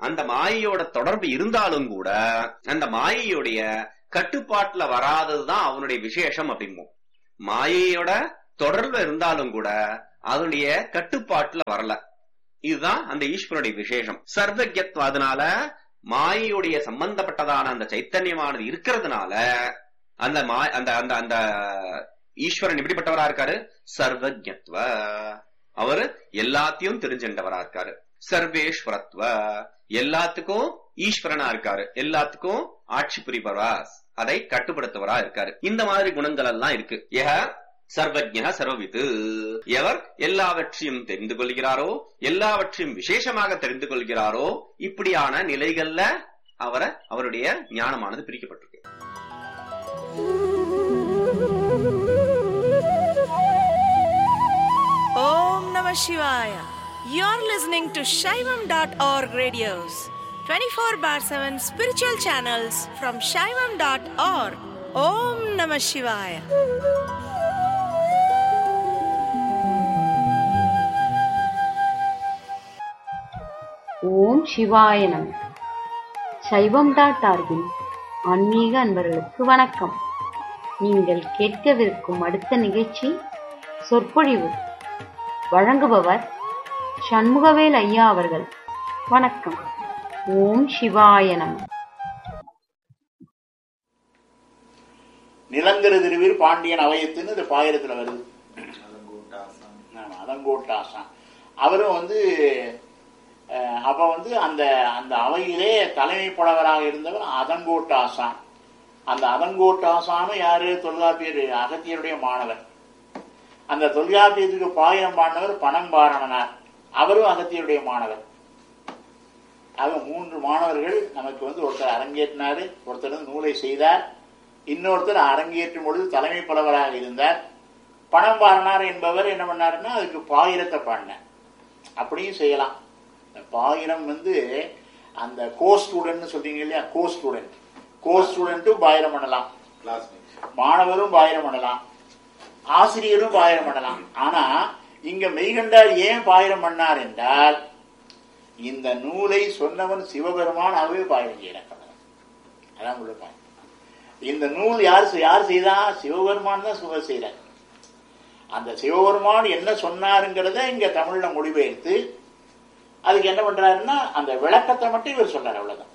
அந்த மாயையோட தொடர்பு இருந்தாலும் கூட அந்த மாயையுடைய கட்டுப்பாட்டுல வராததுதான் அவனுடைய விசேஷம் அப்படிம்போம் மாயையோட தொடர்பு இருந்தாலும் கூட அதனுடைய கட்டுப்பாட்டுல வரல இதுதான் அந்த ஈஸ்வரனுடைய விசேஷம் சர்வஜத்வம் அதனால மாயையுடைய சம்பந்தப்பட்டதான அந்த சைத்தன்யமானது இருக்கிறதுனால அந்த மா அந்த அந்த அந்த ஈஸ்வரன் எப்படிப்பட்டவரா இருக்காரு சர்வஜத்வ அவர் எல்லாத்தையும் தெரிஞ்சின்றவரா இருக்காரு சர்வேஸ்வரத்வ எல்லாத்துக்கும் ஈஸ்வரனா இருக்காரு எல்லாத்துக்கும் ஆட்சி புரிபவரா அதை கட்டுப்படுத்துவரா இருக்காரு இந்த மாதிரி குணங்கள் எல்லாம் இருக்கு ஏக சர்வஜ்ஞ சர்வவிது எவர் எல்லாவற்றையும் தெரிந்து கொள்கிறாரோ எல்லாவற்றையும் விசேஷமாக தெரிந்து கொள்கிறாரோ இப்படியான நிலைகள்ல அவரை அவருடைய ஞானமானது பிரிக்கப்பட்டிருக்கு Om Namah Shivaya. You're listening to Shaivam.org radios, 24 bar 7 spiritual channels from Shaivam.org. Om Namah Shivaya. ஓம் சிவாய நம சைவம் டாட் ஆர்கின் ஆன்மீக அன்பர்களுக்கு வணக்கம் நீங்கள் கேட்கவிருக்கும் அடுத்த நிகழ்ச்சி சொற்பொழிவு வழங்குபவர் சண்முகவேல் ஐயா அவர்கள் வணக்கம் ஓம் சிவாய நம நிலங்கரு திருவீர் பாண்டியன் அவயத்துன்னு இந்த பாயிரத்துல வருது ஆமா, அதங்கோட்டாசான் அவரும் வந்து அஹ், அப்ப வந்து அந்த அந்த அவையிலே தலைமை புலவராக இருந்தவர் அதங்கோட்டாசான் அந்த அதங்கோட்டாசானும் யாரு தொல்காப்பியர் அகத்தியருடைய மாணவர் அந்த தொல்காப்பியத்துக்கு பாயிரம் பாடினவர் பணம்பாரணனார் அவரும் அகத்தியருடைய மாணவர் ஆக மூன்று மாணவர்கள் நமக்கு வந்து ஒருத்தர் அரங்கேற்றினாரு ஒருத்தர் வந்து நூலை செய்தார் இன்னொருத்தர் அரங்கேற்றும் பொழுது தலைமை புலவராக இருந்தார் பணம் பாரனார் என்பவர் என்ன பண்ணாருன்னா அதுக்கு பாயிரத்தை பாடினார் அப்படியும் செய்யலாம் இந்த பாயிரம் வந்து அந்த கோ ஸ்டூடெண்ட் சொல்றீங்க இல்லையா கோ ஸ்டூடெண்ட் கோ ஸ்டூடெண்ட்டும் பாயிரம் பண்ணலாம் மாணவரும் பாயிரம் பண்ணலாம் ஆசிரியரும் பாயிரம் பண்ணலாம் ஆனா இங்க மெய்கண்டார் ஏன் பாயிரம் பண்ணார் என்றால் இந்த நூலை சொன்னவன் சிவபெருமான் ஆகவே பாயிரம் செய்யறான் அதான் உள்ள பாயிரம் இந்த நூல் யார் செய்- யார் செய்தா சிவபெருமான் தான் சுக செய்யறார் அந்த சிவபெருமான் என்ன சொன்னாருங்கிறத இங்க தமிழ்ல மொழிபெயர்த்து அதுக்கு என்ன பண்றாருன்னா அந்த விளக்கத்தை மட்டும் இவர் சொல்றாரு அவ்வளவுதான்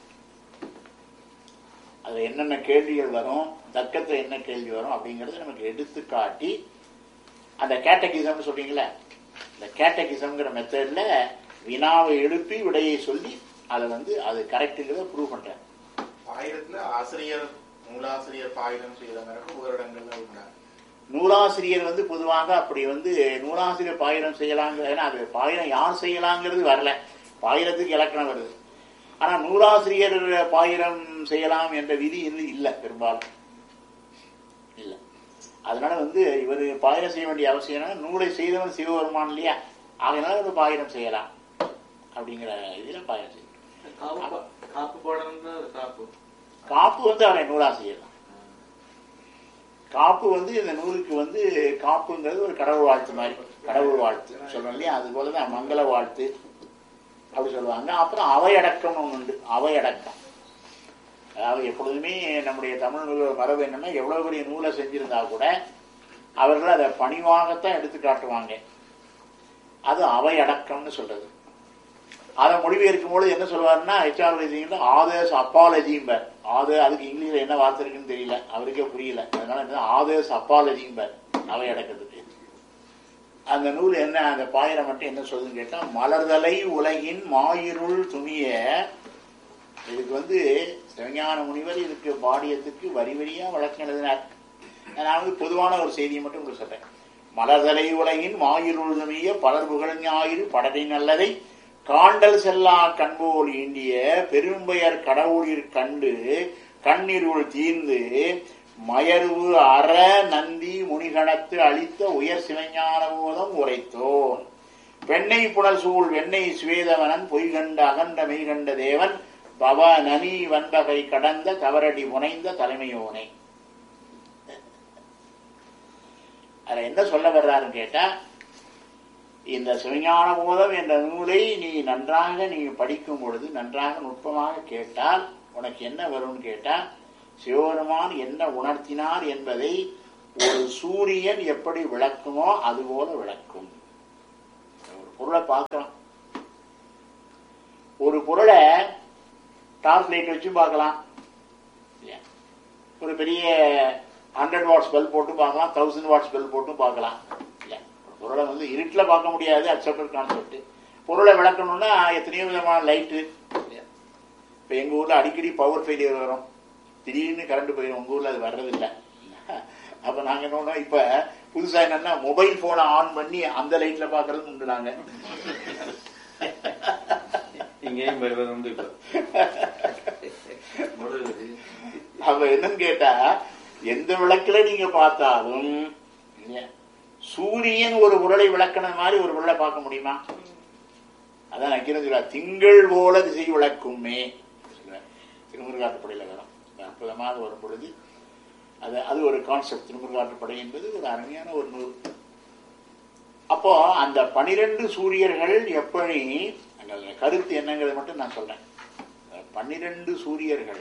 அது என்னென்ன கேள்விகள் வரும் தர்க்கத்துல என்ன கேள்வி வரும் அப்படிங்கறத நமக்கு எடுத்து காட்டி அந்த கேட்டகிசம் சொல்றீங்களே இந்த கேட்டகிசம்ங்கிற மெத்தட்ல வினாவை எழுப்பி விடையை சொல்லி அதை வந்து அது கரெக்டுங்கிறத ப்ரூவ் பண்றாரு ஆயிரத்துல ஆசிரியர் நூலாசிரியர் பாயிரம் செய்த மாதிரி ஒவ்வொரு இடங்கள்ல உண்டா நூலாசிரியர் வந்து பொதுவாக அப்படி வந்து நூலாசிரியர் பாயிரம் செய்யலாங்க ஏன்னா அது பாயிரம் யார் செய்யலாங்கிறது வரல பாயிரத்துக்கு இலக்கணம் வருது ஆனா நூலாசிரியர் பாயிரம் செய்யலாம் என்ற விதி இன்னும் இல்லை பெரும்பாலும் இல்ல அதனால வந்து இவர் பாயிரம் செய்ய வேண்டிய அவசியம் என்னன்னா, நூலை செய்தவன் சிவபெருமான் இல்லையா அதனால ஒரு பாயிரம் செய்யலாம் அப்படிங்கிற இதுல பாயிரம் செய்யலாம் காப்பு போடணும் காப்பு காப்பு வந்து அவரை நூலாசிரியர் தான் காப்பு வந்து இந்த நூலுக்கு வந்து காப்புங்கிறது ஒரு கடவுள் வாழ்த்து மாதிரி கடவுள் வாழ்த்து சொல்றோம் இல்லையா அது போலதான் மங்கள வாழ்த்து அப்படி சொல்லுவாங்க அப்புறம் அவையடக்கம்னு ஒண்ணு உண்டு அவையடக்கம் அதாவது எப்பொழுதுமே நம்முடைய தமிழ் நூல் மரபு என்னன்னா எவ்வளவு பெரிய நூலை செஞ்சிருந்தா கூட அவர்கள் அதை பணிவாகத்தான் எடுத்து காட்டுவாங்க அது அவையடக்கம்னு சொல்றது அதை மொழிபெயர்க்கும் பொழுது என்ன சொல்லுவாருன்னா ஹெச்ஆர் வைசிங்கிட்ட ஆதர்ஸ் அப்பாலஜிம்பர் ஆத அதுக்கு இங்கிலீஷ்ல என்ன வார்த்தை இருக்குன்னு தெரியல அவருக்கே புரியல அதனால என்ன ஆதர்ஸ் அப்பாலஜிம்பர் அவை அடக்கிறதுக்கு அந்த நூல் என்ன அந்த பாயிரம் மட்டும் என்ன சொல்லுதுன்னு கேட்டா மலர்தலை உலகின் மாயிருள் துணிய இதுக்கு வந்து சிவஞான முனிவர் இதுக்கு பாடியத்துக்கு வரி வரியா வழக்கம் எழுதினார் நான் வந்து பொதுவான ஒரு செய்தியை மட்டும் உங்களுக்கு சொல்றேன் மலர்தலை உலகின் மாயிருள் துணிய பலர் புகழ் ஞாயிறு படரை நல்லதை காண்டல் செல்லா கண்போல் ஈண்டிய பெரும்பெயர் கடவுளிர் கண்டு கண்ணிருள் தீர்ந்து மயர்வு அற நந்தி முனிகணத்து அளித்த உயர் சிவஞான போதம் உரைத்தோன் பெண்ணை புனல் சூழ் வெண்ணெய் சுவேதவனன் பொய்கண்ட அகண்ட மெய்கண்ட தேவன் பவ நனி வன்பகை கடந்த தவறடி முனைந்த தலைமையோனே அதுல என்ன சொல்ல வர்றாருன்னு கேட்டா இந்த சிவஞான போதம் என்ற நூலை நீ நன்றாக நீ படிக்கும் பொழுது நன்றாக நுட்பமாக கேட்டால் உனக்கு என்ன வரும்னு கேட்டா சிவபெருமான் என்ன உணர்த்தினார் என்பதை ஒரு சூரியன் எப்படி விளக்குமோ அதுபோல விளக்கும் ஒரு பொருளை பார்க்கலாம் ஒரு பொருளை டார்ச் லைட் வச்சு பார்க்கலாம் இல்லையா? ஒரு பெரிய ஹண்ட்ரட் வாட்ஸ் பல்ப் போட்டு பார்க்கலாம் தௌசண்ட் வாட்ஸ் பல்ப் போட்டு பார்க்கலாம் இல்லையா? ஒரு பொருளை வந்து இருட்டில் பார்க்க முடியாது அக்செப்டட் கான்செப்ட் பொருளை விளக்கணும்னா எத்தனையோ விதமான லைட்டு இப்போ எங்கள் ஊரில் அடிக்கடி பவர் ஃபெயிலியர் வரும் திடீர்னு கரண்ட் போயிடும் உங்கள் ஊரில் அது வர்றதில்லை அப்போ நாங்கள் என்ன பண்ணோம் இப்போ புதுசாக என்னன்னா மொபைல் ஃபோனை ஆன் பண்ணி அந்த லைட்டில் பார்க்கறது உண்டு நாங்கள் இங்கேயும் வருவது உண்டு இப்போ அப்ப என்னன்னு கேட்டா எந்த விளக்குல நீங்க பார்த்தாலும் இல்லையா, சூரியன் ஒரு உருளை விளக்கின மாதிரி ஒரு உருளை பார்க்க முடியுமா அதான் நக்கீரன் சொல்றா திங்கள் போல திசை விளக்குமே சொல்றார். திருமுருகாட்டுப்படையில வரும் அற்புதமாக வரும் பொழுது அது அது ஒரு கான்செப்ட் திருமுருகாட்டுப்படை என்பது ஒரு அருமையான ஒரு நூல் அப்போ அந்த பனிரெண்டு சூரியர்கள் எப்படி அந்த கருத்து என்னங்கிறத மட்டும் நான் சொல்றேன் பன்னிரண்டு சூரியர்கள்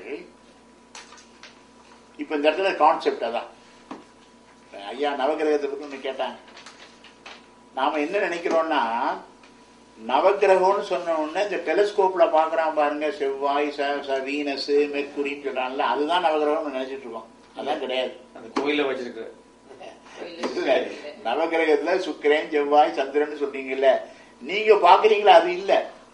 இப்ப இந்த இடத்துல கான்செப்ட் அதான் இப்ப ஐயா நவகிரகத்தை பத்தி ஒண்ணு கேட்டாங்க நாம என்ன நினைக்கிறோம்னா நவகிரகம்னு சொன்ன உடனே இந்த டெலிஸ்கோப்ல பாக்குறான் பாருங்க செவ்வாய் ச- ச- வீனஸ் மெர்க்குரின்னு சொல்றான்ல அதுதான் நவகிரகம்னு நினைச்சிட்டு இருக்கோம் அதான் கிடையாது அந்த கோயில வச்சிருக்க இல்ல, நவகிரகத்துல சுக்கிரன் செவ்வாய் சந்திரன் சொல்றீங்கல்ல நீங்க பாக்குறீங்களா அது இல்ல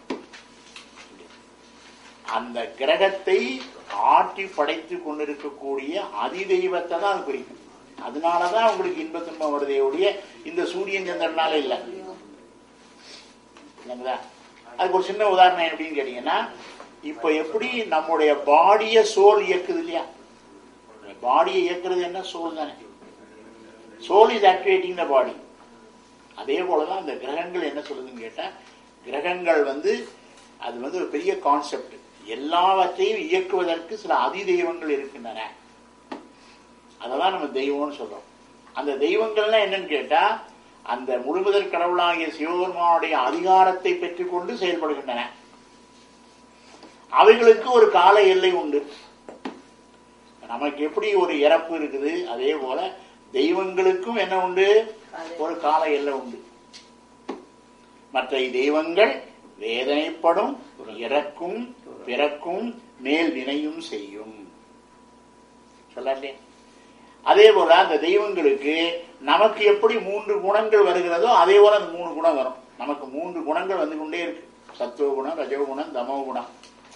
அந்த கிரகத்தை ஆட்டி படைத்து கொண்டிருக்கக்கூடிய அதிதெய்வத்தை தான் அது குறிக்கும் அதனாலதான் உங்களுக்கு இன்ப துன்பம் வருதே ஒழிய இந்த சூரியன் சந்திரனால இல்ல இல்லைங்களா அதுக்கு ஒரு சின்ன உதாரணம் எப்படின்னு கேட்டீங்கன்னா இப்ப எப்படி நம்முடைய பாடிய சோல் இயக்குது இல்லையா பாடியை இயக்குறது என்ன சோல் தானே soul is activating the body அதே போலதான் அந்த கிரகங்கள் என்ன சொல்லுதுன்னு கேட்டா கிரகங்கள் வந்து அது வந்து ஒரு பெரிய கான்செப்ட் எல்லாவற்றையும் இயக்குவதற்கு சில அதி தெய்வங்கள் இருக்கின்றன அதெல்லாம் நம்ம தெய்வம்னு சொல்றோம் அந்த தெய்வங்கள்லாம் என்னன்னு கேட்டா அந்த முழுமுதற் கடவுளாகிய சிவபெருமானுடைய அதிகாரத்தை பெற்றுக்கொண்டு செயல்படுகின்றன அவைகளுக்கு ஒரு கால எல்லை உண்டு நமக்கு எப்படி ஒரு இறப்பு இருக்குது அதே போல தெய்வங்களுக்கும் என்ன உண்டு ஒரு கால எல்லை உண்டு மற்ற தெய்வங்கள் வேதனைப்படும் இறக்கும் பிறக்கும் மேல் வினையும் செய்யும் சொல்லலே அதே போல அந்த தெய்வங்களுக்கு நமக்கு எப்படி மூன்று குணங்கள் வருகிறதோ அதே போல அந்த மூணு குணம் வரும் நமக்கு மூன்று குணங்கள் வந்து கொண்டே இருக்கு சத்துவ குணம் ரஜோ குணம் தமோ குணம்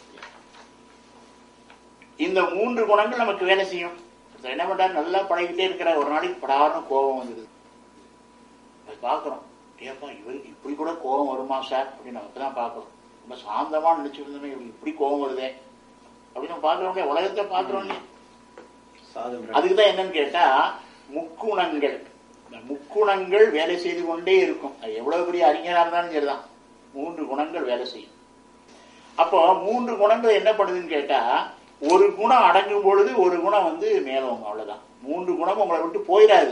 இந்த மூன்று குணங்கள் நமக்கு வேலை செய்யும் ஒருத்தர் என்ன பண்றாரு நல்லா பழகிட்டே இருக்கிற ஒரு நாளைக்கு படார்னு கோபம் வந்துடுது அது பார்க்குறோம் ஏப்பா இவருக்கு இப்படி கூட கோபம் வருமா சார் அப்படின்னு நம்ம தான் பார்க்குறோம் ரொம்ப சாந்தமா நினைச்சிருந்தோமே இவருக்கு இப்படி கோபம் வருதே அப்படின்னு நம்ம பார்க்குறோம் உலகத்தை பார்க்குறோம் இல்லையா அதுக்கு தான் என்னன்னு கேட்டா முக்குணங்கள் இந்த முக்குணங்கள் வேலை செய்து கொண்டே இருக்கும் அது எவ்வளவு பெரிய அறிஞரா இருந்தாலும் சரிதான் மூன்று குணங்கள் வேலை செய்யும் அப்போ மூன்று குணங்கள் என்ன பண்ணுதுன்னு கேட்டா ஒரு குணம் அடங்கும் பொழுது ஒரு குணம் வந்து மேலோங்க அவ்வளவுதான் மூன்று குணம் உங்களை விட்டு போயிடாது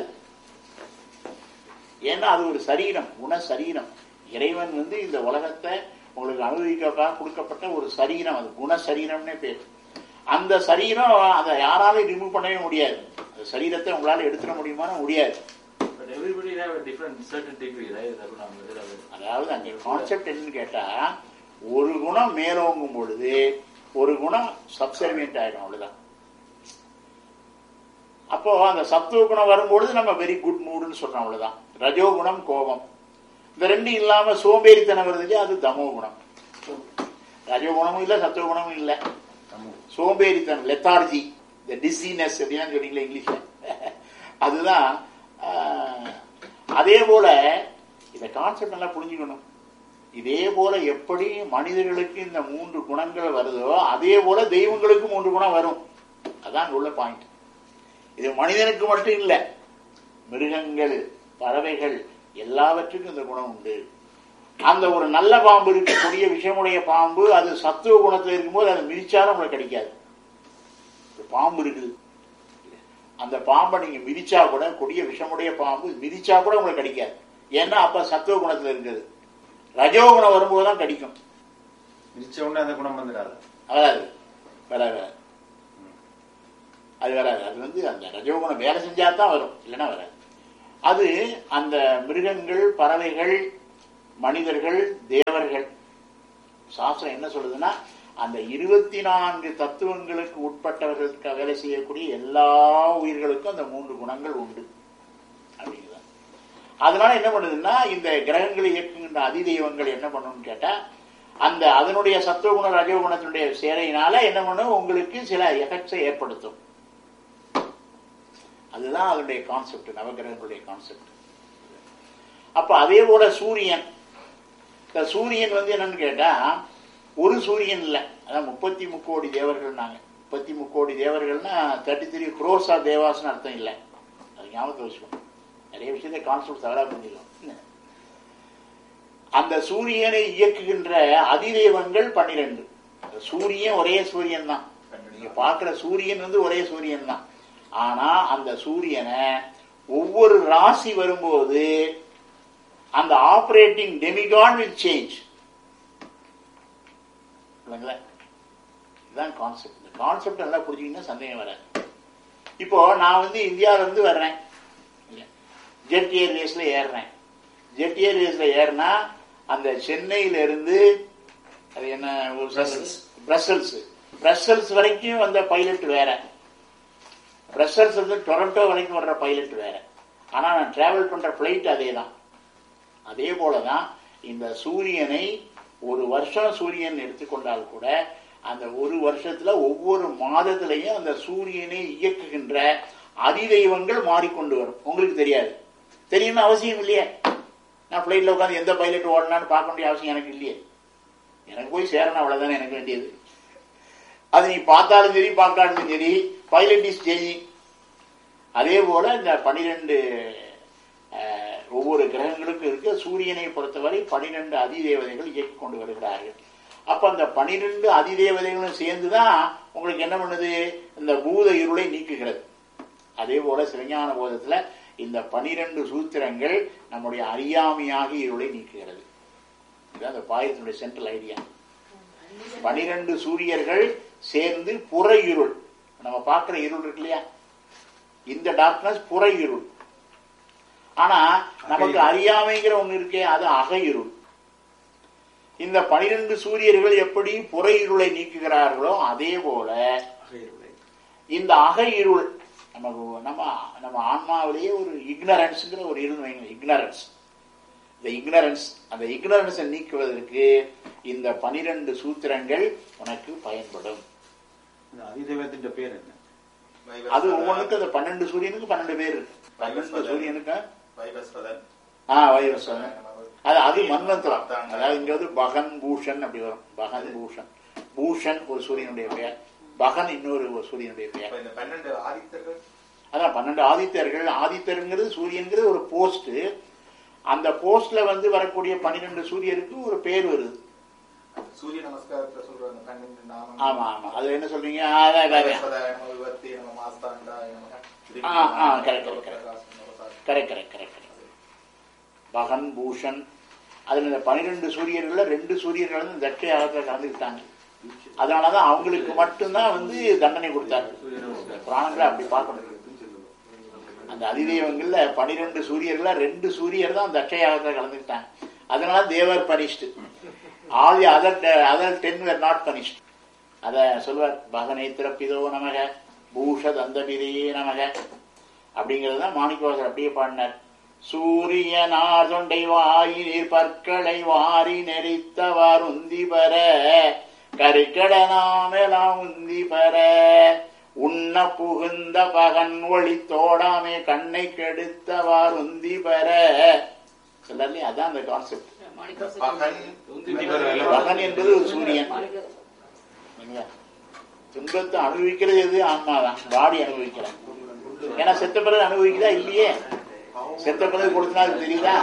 ஏன்னா அது ஒரு சரீரம் குண சரீரம் இறைவன் வந்து இந்த உலகத்தை உங்களுக்கு அனுபவிக்க கொடுக்கப்பட்ட ஒரு சரீரம் அது குண சரீரம்னே பேர் அந்த சரீரம் அதை யாராலையும் ரிமூவ் பண்ணவே முடியாது அந்த சரீரத்தை உங்களால எடுத்துட முடியுமான்னு முடியாது But everybody have a different certain degree, right? Raghuram வந்து அது அதாவது அங்க கான்செப்ட் என்னன்னு கேட்டா ஒரு குணம் மேலோங்கும் பொழுது ஒரு குணம் சப்சர்வியன்ட் ஆயிடும் அவ்வளவுதான் அப்போ அந்த சத்துவ குணம் வரும்பொழுது நம்ம வெரி குட் மூடுன்னு சொல்றோம் அவ்வளவுதான் ரஜோ குணம் கோபம் இந்த ரெண்டு இல்லாம சோம்பேறித்தனம் வருது இல்லையா அது தமோ குணம் ரஜோ குணமும் இல்ல சத்துவ குணமும் இல்ல சோம்பேறித்தனம் லெத்தார்ஜி இந்த டிசினஸ் அப்படின்னா சொன்னீங்களா இங்கிலீஷ்ல அதுதான் ஆஹ், அதே போல இந்த கான்செப்ட் நல்லா புரிஞ்சுக்கணும் இதே போல எப்படி மனிதர்களுக்கு இந்த மூன்று குணங்கள் வருதோ அதே போல தெய்வங்களுக்கு மூன்று குணம் வரும் அதான் இங்க உள்ள பாயிண்ட் இது மனிதனுக்கு மட்டும் இல்ல மிருகங்கள் பறவைகள் எல்லாவற்றுக்கும் இந்த குணம் உண்டு அந்த ஒரு நல்ல பாம்பு இருக்கக்கூடிய விஷமுடைய பாம்பு அது சத்துவ குணத்துல இருக்கும்போது அது மிதிச்சாலும் உங்களுக்கு கிடைக்காது ஒரு பாம்பு இருக்குது அந்த பாம்பை நீங்க மிதிச்சா கூட கொடிய விஷமுடைய பாம்பு மிதிச்சா கூட உங்களுக்கு கிடைக்காது ஏன்னா அப்ப சத்துவ குணத்துல இருக்குது ரஜோகுணம் வரும்போது தான் கடிக்கும் மிதிச்ச உடனே அந்த குணம் வந்துடாது வராது வராது வராது. அது வராது அது வந்து அந்த ரஜோகுணம் வேலை செஞ்சா தான் வரும் இல்லைன்னா வராது அது அந்த மிருகங்கள் பறவைகள் மனிதர்கள் தேவர்கள் சாஸ்திரம் என்ன சொல்லுதுன்னா அந்த இருபத்தி நான்கு தத்துவங்களுக்கு உட்பட்டவர்களுக்கு வேலை செய்யக்கூடிய எல்லா உயிர்களுக்கும் அந்த மூன்று குணங்கள் உண்டு அப்படிங்கிறது அதனால என்ன பண்ணுதுன்னா இந்த கிரகங்களை இயக்குகின்ற அதிதெய்வங்கள் என்ன பண்ணணும்னு கேட்டா அந்த அதனுடைய சத்துவகுண ரஜோகுணத்தினுடைய சேரையினால என்ன பண்ணும் உங்களுக்கு சில எஃபெக்ட்ஸை ஏற்படுத்தும் அதுதான் அதனுடைய கான்செப்ட் நவகிரகங்களுடைய கான்செப்ட் அப்ப அதே போல சூரியன் இந்த சூரியன் வந்து என்னன்னு கேட்டா ஒரு சூரியன் இல்ல அதான் முப்பத்தி முக்கோடி தேவர்கள் நாங்க முப்பத்தி முக்கோடி தேவர்கள்னா தேர்ட்டி த்ரீ குரோஸ் ஆஃப் தேவாஸ்னு அர்த்தம் இல்லை அது ஞாபகத்தை வச்சுக்கணும் நிறைய விஷயத்தை கான்செப்ட் தவறா பண்ணிடுவோம் அந்த சூரியனை இயக்குகின்ற அதிதேவங்கள் பன்னிரெண்டு சூரியன் ஒரே சூரியன் தான் நீங்க பார்க்கிற சூரியன் வந்து ஒரே சூரியன் தான் ஆனா அந்த சூரியனை ஒவ்வொரு ராசி வரும்போது அந்த ஆபரேட்டிங் டெமிகான் வில் சேஞ்ச் இல்லைங்களா இதுதான் கான்செப்ட் இந்த கான்செப்ட் நல்லா புரிஞ்சுக்கிங்கன்னா சந்தேகம் வராது இப்போ நான் வந்து இந்தியாவில இருந்து வர்றேன் ஜெட் ஏர்வேஸ்ல ஏறுறேன் ஜெட் ஏர்வேஸ்ல ஏறினா அந்த சென்னையில இருந்து அது என்ன ஒரு பிரசல்ஸ் பிரசல்ஸ் வரைக்கும் வந்த பைலட் வேற பிரசல்ஸ் வந்து டொரண்டோ வரைக்கும் வர்ற பைலட் வேற ஆனா நான் டிராவல் பண்ற பிளைட் அதே தான் அதே போலதான் இந்த சூரியனை ஒரு வருஷம் சூரியன் எடுத்துக்கொண்டால் கூட அந்த ஒரு வருஷத்துல ஒவ்வொரு மாதத்திலையும் அந்த சூரியனை இயக்குகின்ற அதிதெய்வங்கள் மாறிக்கொண்டு வரும் உங்களுக்கு தெரியாது தெரியும்னு அவசியம் இல்லையே நான் பிளைட்ல உட்காந்து எந்த பைலட் ஓடலான்னு பார்க்க வேண்டிய அவசியம் எனக்கு இல்லையே எனக்கு போய் சேரணும் அவ்வளவுதானே எனக்கு வேண்டியது அது நீ பார்த்தாலும் சரி பார்க்காலும் சரி பைலட் இஸ் சேஞ்சிங் அதே போல இந்த பனிரெண்டு ஒவ்வொரு கிரகங்களுக்கும் இருக்க சூரியனை பொறுத்தவரை பனிரெண்டு அதிதேவதைகள் இயக்கி கொண்டு வருகிறார்கள் அப்ப அந்த பனிரெண்டு அதிதேவதைகளும் சேர்ந்துதான் உங்களுக்கு என்ன பண்ணுது இந்த பூத இருளை நீக்குகிறது அதே போல சிவஞான போதத்துல இந்த பனிரெண்டு சூத்திரங்கள் நம்முடைய அறியாமையாக இருளை நீக்குகிறது இதுதான் அந்த பாயத்தினுடைய சென்ட்ரல் ஐடியா பனிரெண்டு சூரியர்கள் சேர்ந்து புற இருள் நம்ம பார்க்கிற இருள் இருக்கு இல்லையா இந்த டார்க்னஸ் புற இருள் ஆனா நமக்கு அறியாமைங்கிற ஒண்ணு இருக்கே அது அக இருள் இந்த பனிரெண்டு சூரியர்கள் எப்படி புற இருளை நீக்குகிறார்களோ அதே போல இந்த அக இருள் நமக்கு நம்ம நம்ம ஆன்மாவிலேயே ஒரு இக்னரன்ஸ்ங்கிற ஒரு இருள் வைங்க இக்னரன்ஸ் இந்த இக்னரன்ஸ் அந்த இக்னரன்ஸை நீக்குவதற்கு இந்த பனிரெண்டு சூத்திரங்கள் உனக்கு பயன்படும் அதிதேவத்தின் பேர் என்ன அது ஒவ்வொன்றுக்கும் அந்த பன்னெண்டு சூரியனுக்கு பன்னெண்டு பேர் இருக்கு பன்னெண்டு சூரியனுக்கு வைவஸ்வதன் ஆ வைரஸ்வதன் அது அது மன்வந்திரம் அதாவது இங்க வந்து பகன் பூஷன் அப்படி வரும் பகன் பூஷன் பூஷன் ஒரு சூரியனுடைய பெயர் பகன் இன்னொரு ஒரு சூரியனுடைய பெயர் இப்ப இந்த பன்னெண்டு ஆதித்தர்கள் அதான் பன்னெண்டு ஆதித்தர்கள் ஆதித்தருங்கிறது சூரியன்கிறது ஒரு போஸ்ட் அந்த போஸ்ட்ல வந்து வரக்கூடிய பன்னிரெண்டு சூரியருக்கு ஒரு பேர் வருது சூரிய நமஸ்காரத்துல சொல்ற அந்த பன்னெண்டு நாமம் ஆமா ஆமா அது என்ன சொல்றீங்க அதான் அதான். வைவஸ்வதாய நம விவர்த்தி நம மாஸ்தாண்டாய நம ஆ, ஆ, correct, correct, correct. Correct correct correct Bhagan Pushan அதுல இந்த பனிரெண்டு சூரியர்கள்ல ரெண்டு சூரியர்கள் வந்து தட்சை யாகத்தில் கலந்துக்கிட்டாங்க அதனாலதான் அவங்களுக்கு மட்டும்தான் வந்து தண்டனை கொடுத்தாரு புராணங்களை அப்படி பார்க்கணும் அந்த அதிதெய்வங்கள்ல பனிரெண்டு சூரியர்கள்ல ரெண்டு சூரியர் தான் தட்சை யாகத்தில் கலந்துக்கிட்டாங்க அதனால தேவர் punished all the other other ten were not punished அத சொல்வார் பகனை திறப்பிதோ நமக பூஷ தந்தபிரியே நமக அப்படிங்கிறது தான் மாணிக்கவாசர் அப்படியே பாடினார் சூரியனார் தொண்டை வாரி நீர் பற்களை வாரி நெறித்தவார் உந்தி பெற கரிக்கடனாமெலாம் உந்தி பெற உண்ண புகுந்த பகன் ஒளி தோடாமே கண்ணை கெடுத்தவார் உந்தி பெற சொல்லலே அதான் அந்த கான்செப்ட் பகன் பகன் என்பது ஒரு சூரியன் இல்லையா? துன்பத்தை அனுபவிக்கிறது எது ஆன்மாதான் பாடி அனுபவிக்கிறேன் ஏன்னா செத்த பிறகு அனுபவிக்குதா இல்லையே செத்த பிறகு கொடுத்தா அது தெரியுதா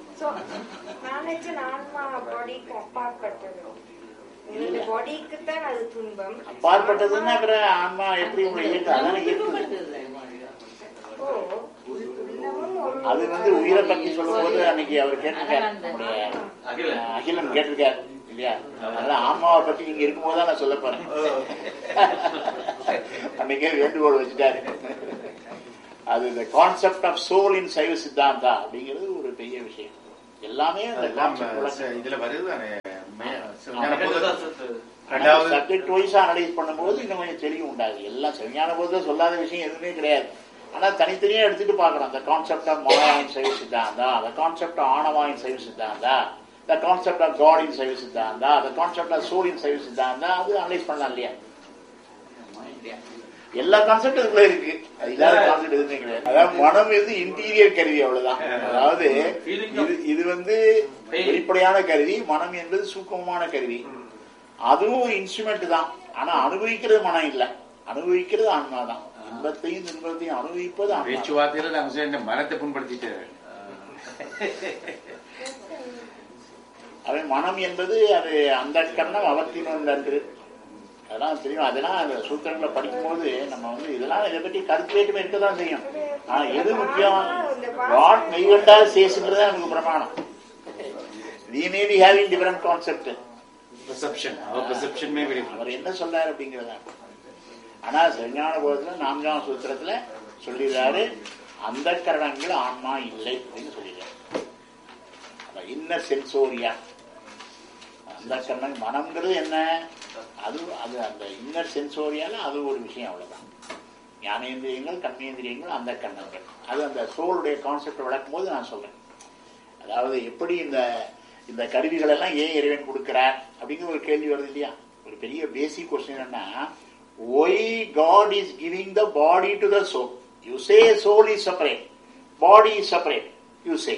நாலேஜ் ஆன்மா பாடிக்கு அப்பாற்பட்டது இந்த பாடிக்கு தான் அது துன்பம் அப்பாற்பட்டதுன்னா அப்புறம் ஆன்மா எப்படி உங்களை இயக்க அதான இயக்குது ஓ துன்பமும் ஒரு அது வந்து உயிரை பத்தி சொல்லும்போது அன்னைக்கு அவர் கேட்டிருக்காரு நம்முடைய அகிலன். அஹ், அகிலன் கேட்டிருக்காரு இல்லையா அதனால ஆமாவை பத்தி நீங்க இருக்கும்போது தான் நான் சொல்ல போறேன் அன்னைக்கே வேண்டுகோள் வச்சுட்டாரு அது இந்த concept of soul in Saiva Siddhanta அப்படிங்கிறது ஒரு பெரிய விஷயம் எல்லாமே அந்த அதெல்லாம் concept விளக்கம். இதுல வருதுதானே மே- ஆமா. ஞான போத- ரெண்டாவது ரெண்டாவது சப்ஜெக்ட் வைஸா அனலைஸ் பண்ணும்போது இன்னும் கொஞ்சம் தெளிவு உண்டாது எல்லாம் சரியான போது சொல்லாத விஷயம் எதுவுமே கிடையாது ஆனா தனித்தனியா எடுத்துட்டு பாக்குறோம் அந்த கான்செப்ட் ஆஃப் மாயாவின் சைவ சித்தாந்தா அந்த கான்செப்ட் ஆஃப் ஆணவாயின் Saiva Siddhanta the concept of God in Saiva Siddhanta the concept of soul in Saiva Siddhanta அது அனலைஸ் பண்ணலாம் இல்லையா எல்லா கான்செப்ட் இதுக்குள்ள இருக்கு அது இல்லாத கான்செப்ட் எதுவுமே கிடையாது அதாவது மனம் இது இன்டீரியர் கருவி அவ்வளவுதான் அதாவது இது இது வந்து வெளிப்படையான கருவி மனம் என்பது சூக்கமமான கருவி அதுவும் ஒரு இன்ஸ்ட்ருமெண்ட் தான் ஆனா அனுபவிக்கிறது மனம் இல்ல அனுபவிக்கிறது ஆன்மா தான் இன்பத்தையும் துன்பத்தையும் அனுபவிப்பது ஆன்மா தான். பேச்சுவார்த்தையில நாங்க சொன்ன இந்த மனத்தை புண்படுத்திட்டாரு அவன் மனம் என்பது அது அந்த கண்ணம் அவற்றின் அன்று அதெல்லாம் தெரியும் அதெல்லாம் அந்த சூத்திரங்களை படிக்கும்போது நம்ம வந்து இதெல்லாம் இதை பற்றி கருத்து வேற்றுமை இருக்கதான் செய்யும் ஆனா எது முக்கியம் வாட் மெய்கண்டா சேசுங்கிறது நமக்கு பிரமாணம் we may be having different concept perception our perception may be different அவர் என்ன சொல்றாரு அப்படிங்கறத ஆனா சரிஞான போதத்துல நான்காம் சூத்திரத்துல சொல்லிடுறாரு அந்த கரணங்கள் ஆன்மா இல்லை அப்படின்னு சொல்லிடுறாரு இன்னர் சென்சோரியா அந்த கரணம் மனம்ங்கிறது என்ன அது அது அந்த இன்னர் சென்சோரியால அது ஒரு விஷயம் அவ்வளவுதான் ஞானேந்திரியங்கள் கர்மேந்திரியங்கள் அந்த கண்ணங்கள் அது அந்த சோளுடைய கான்செப்ட் விளக்கும் போது நான் சொல்றேன் அதாவது எப்படி இந்த இந்த கருவிகள் எல்லாம் ஏன் இறைவன் கொடுக்கிறார் அப்படிங்கிற ஒரு கேள்வி வருது இல்லையா ஒரு பெரிய பேசிக் கொஸ்டின் என்னன்னா why God is giving the body to the soul you say soul is separate body is separate you say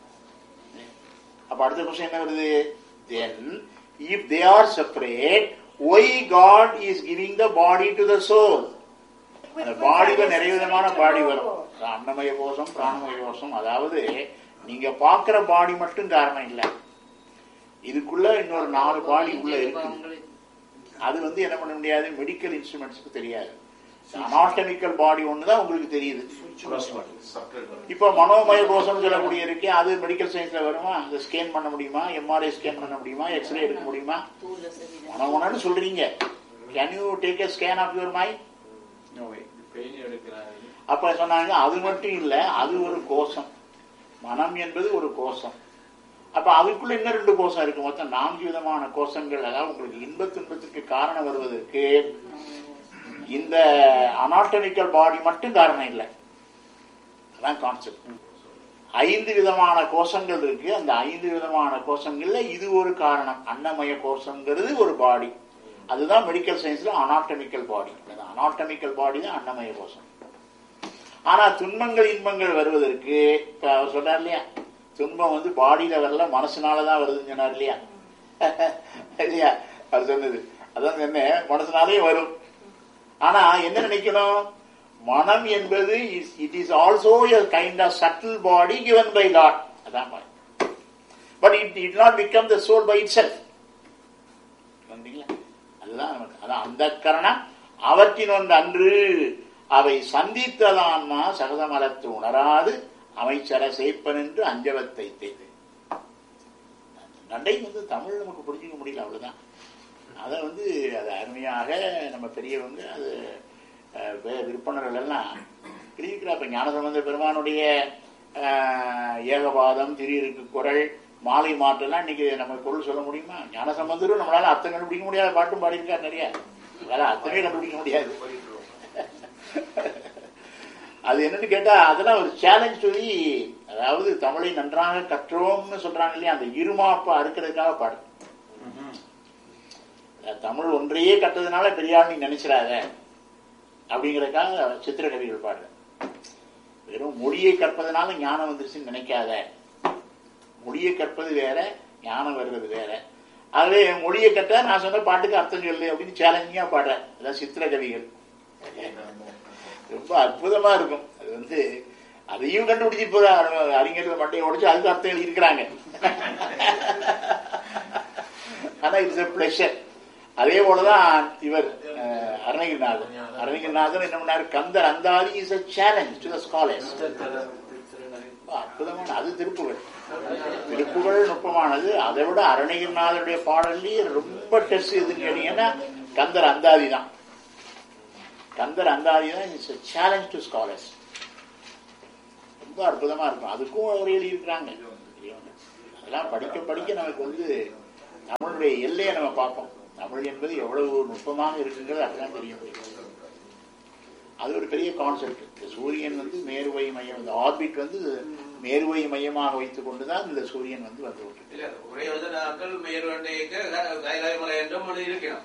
அப்ப அடுத்த கொஸ்டின் என்ன வருது then if they are separate why God is giving the body to the soul அந்த பாடியில நிறைய விதமான பாடி வரும் அன்னமய கோஷம் பிராணமய கோஷம் அதாவது நீங்க பாக்குற பாடி மட்டும் காரணம் இல்ல இதுக்குள்ள இன்னொரு நாலு பாடி உள்ள இருக்கு அது வந்து என்ன பண்ண முடியாது மெடிக்கல் இன்ஸ்ட்ருமெண்ட்ஸ்க்கு தெரியாது அனாட்டமிக்கல் பாடி ஒண்ணுதான் உங்களுக்கு தெரியுது இப்போ மனோமய கோஷம் சொல்லக்கூடிய இருக்கே அது மெடிக்கல் சயின்ஸ்ல வருமா அதை ஸ்கேன் பண்ண முடியுமா எம்ஆர்ஐ ஸ்கேன் பண்ண முடியுமா எக்ஸ்ரே எடுக்க முடியுமா மனோமனு சொல்றீங்க can you take a scan of your mind பெயின் எடுக்கிறாரு அப்ப சொன்னாங்க அது மட்டும் இல்ல அது ஒரு கோஷம் மனம் என்பது ஒரு கோஷம் அப்ப அதுக்குள்ள இன்னும் ரெண்டு கோஷம் இருக்கு மொத்தம் நான்கு விதமான கோஷங்கள் அதாவது உங்களுக்கு இன்ப துன்பத்திற்கு காரணம் வருவதற்கு இந்த அனாட்டமிக்கல் பாடி மட்டும் காரணம் இல்லை அதான் கான்செப்ட் ஐந்து விதமான கோஷங்கள் இருக்கு அந்த ஐந்து விதமான கோஷங்கள்ல இது ஒரு காரணம் அன்னமய கோஷங்கிறது ஒரு பாடி அதுதான் மெடிக்கல் சயின்ஸ்ல அனாட்டமிக்கல் பாடி அனாட்டமிக்கல் பாடி தான் அன்னமய கோஷம் ஆனா துன்பங்கள் இன்பங்கள் வருவதற்கு இப்ப அவர் சொன்னார் இல்லையா துன்பம் வந்து பாடியில வரல மனசுனாலதான் வருதுன்னு சொன்னார் இல்லையா இல்லையா அவர் சொன்னது அதான் என்ன மனசுனாலே வரும் ஆனா என்ன நினைக்கணும் மனம் என்பது it is also a kind of subtle body given by lord அதான் but it it not become the soul by itself அதுதான் நமக்கு அதான் அந்த கரணம் அவற்றின் ஒன்று அன்று அவை சந்தித்ததான்மா சகதமரத்து உணராது அமைச்சர சேப்பன் என்று அஞ்சவத்தை தேது நண்டை வந்து தமிழ் நமக்கு புரிஞ்சுக்க முடியல அவ்வளவுதான் அதை வந்து அது அருமையாக நம்ம பெரியவங்க அது அஹ், வே- விற்பனர்கள் எல்லாம் இருக்கிற இப்ப ஞானசம்பந்த பெருமானுடைய அஹ், ஏகபாதம் திடீருக்கு குரல் மாலை மாற்றெல்லாம் இன்னைக்கு நம்ம பொருள் சொல்ல முடியுமா ஞானசம்பந்தரும் நம்மளால அத்தனை கண்டுபிடிக்க முடியாத பாட்டும் பாடியிருக்காரு நிறைய வேற அத்தனை கண்டுபிடிக்க முடியாது அது என்னன்னு கேட்டா அதெல்லாம் ஒரு சேலஞ்ச் சொல்லி அதாவது தமிழை நன்றாக கற்றோம்னு சொல்றாங்க இல்லையா அந்த இருமாப்பை அறுக்கிறதுக்காக பாடு அஹ் தமிழ் ஒன்றையே கற்றதுனால பெரியாள் நீ நினைச்சிடாத அப்படிங்கறதுக்காக சித்திர கவிகள் பாடுற வெறும் மொழியை கற்பதனால ஞானம் வந்துருச்சுன்னு நினைக்காத மொழியை கற்பது வேற ஞானம் வருவது வேற ஆகவே மொழியை கற்ற நான் சொன்ன பாட்டுக்கு அர்த்தம் சொல்லு அப்படின்னு சேலஞ்சிங்கா பாடுறேன் அதான் சித்திர கவிகள் ரொம்ப அற்புதமா இருக்கும் அது வந்து அதையும் கண்டுபிடிச்சு இப்போ அறிஞர்கள் மட்டையை உடைச்சு அதுக்கு அர்த்தம் எழுதியிருக்கிறாங்க ஆனா இட்ஸ் a pleasure அதே போலதான் இவர் அஹ், அருணகிரிநாதன் அருணகிரிநாதன் என்ன பண்ணாரு Kandar Anthadi is a challenge to the scholars ரொம்ப அற்புதமான அது திருப்புகள் திருப்புகள் நுட்பமானது அதை விட அருணகிரிநாதருடைய பாடல்லையே ரொம்ப டெஸ்ட் எதுன்னு கேட்டீங்கன்னா கந்தர் அந்தாதி தான் கந்தர் அந்தாதி தான் இட்ஸ் சேலஞ்ச் டு ஸ்காலர்ஸ் ரொம்ப அற்புதமா இருக்கும் அதுக்கும் அவர் எழுதியிருக்கிறாங்க அதெல்லாம் படிக்க படிக்க நமக்கு வந்து தமிழுடைய எல்லையை நம்ம பார்ப்போம் தமிழ் என்பது எவ்வளவு நுட்பமாக இருக்குங்கிறது அப்பதான் தெரிய முடியும் அது ஒரு பெரிய கான்செப்ட் இந்த சூரியன் வந்து மேருவை மையம் இந்த ஆர்பிட் வந்து மேருவை மையமாக வைத்துக் கொண்டுதான் இந்த சூரியன் வந்து வந்து விட்டு இல்ல ஒரே ஒரு நாட்கள் மேற்கொண்டேக்கு கைலாயமலை என்றும் ஒன்று இருக்கணும்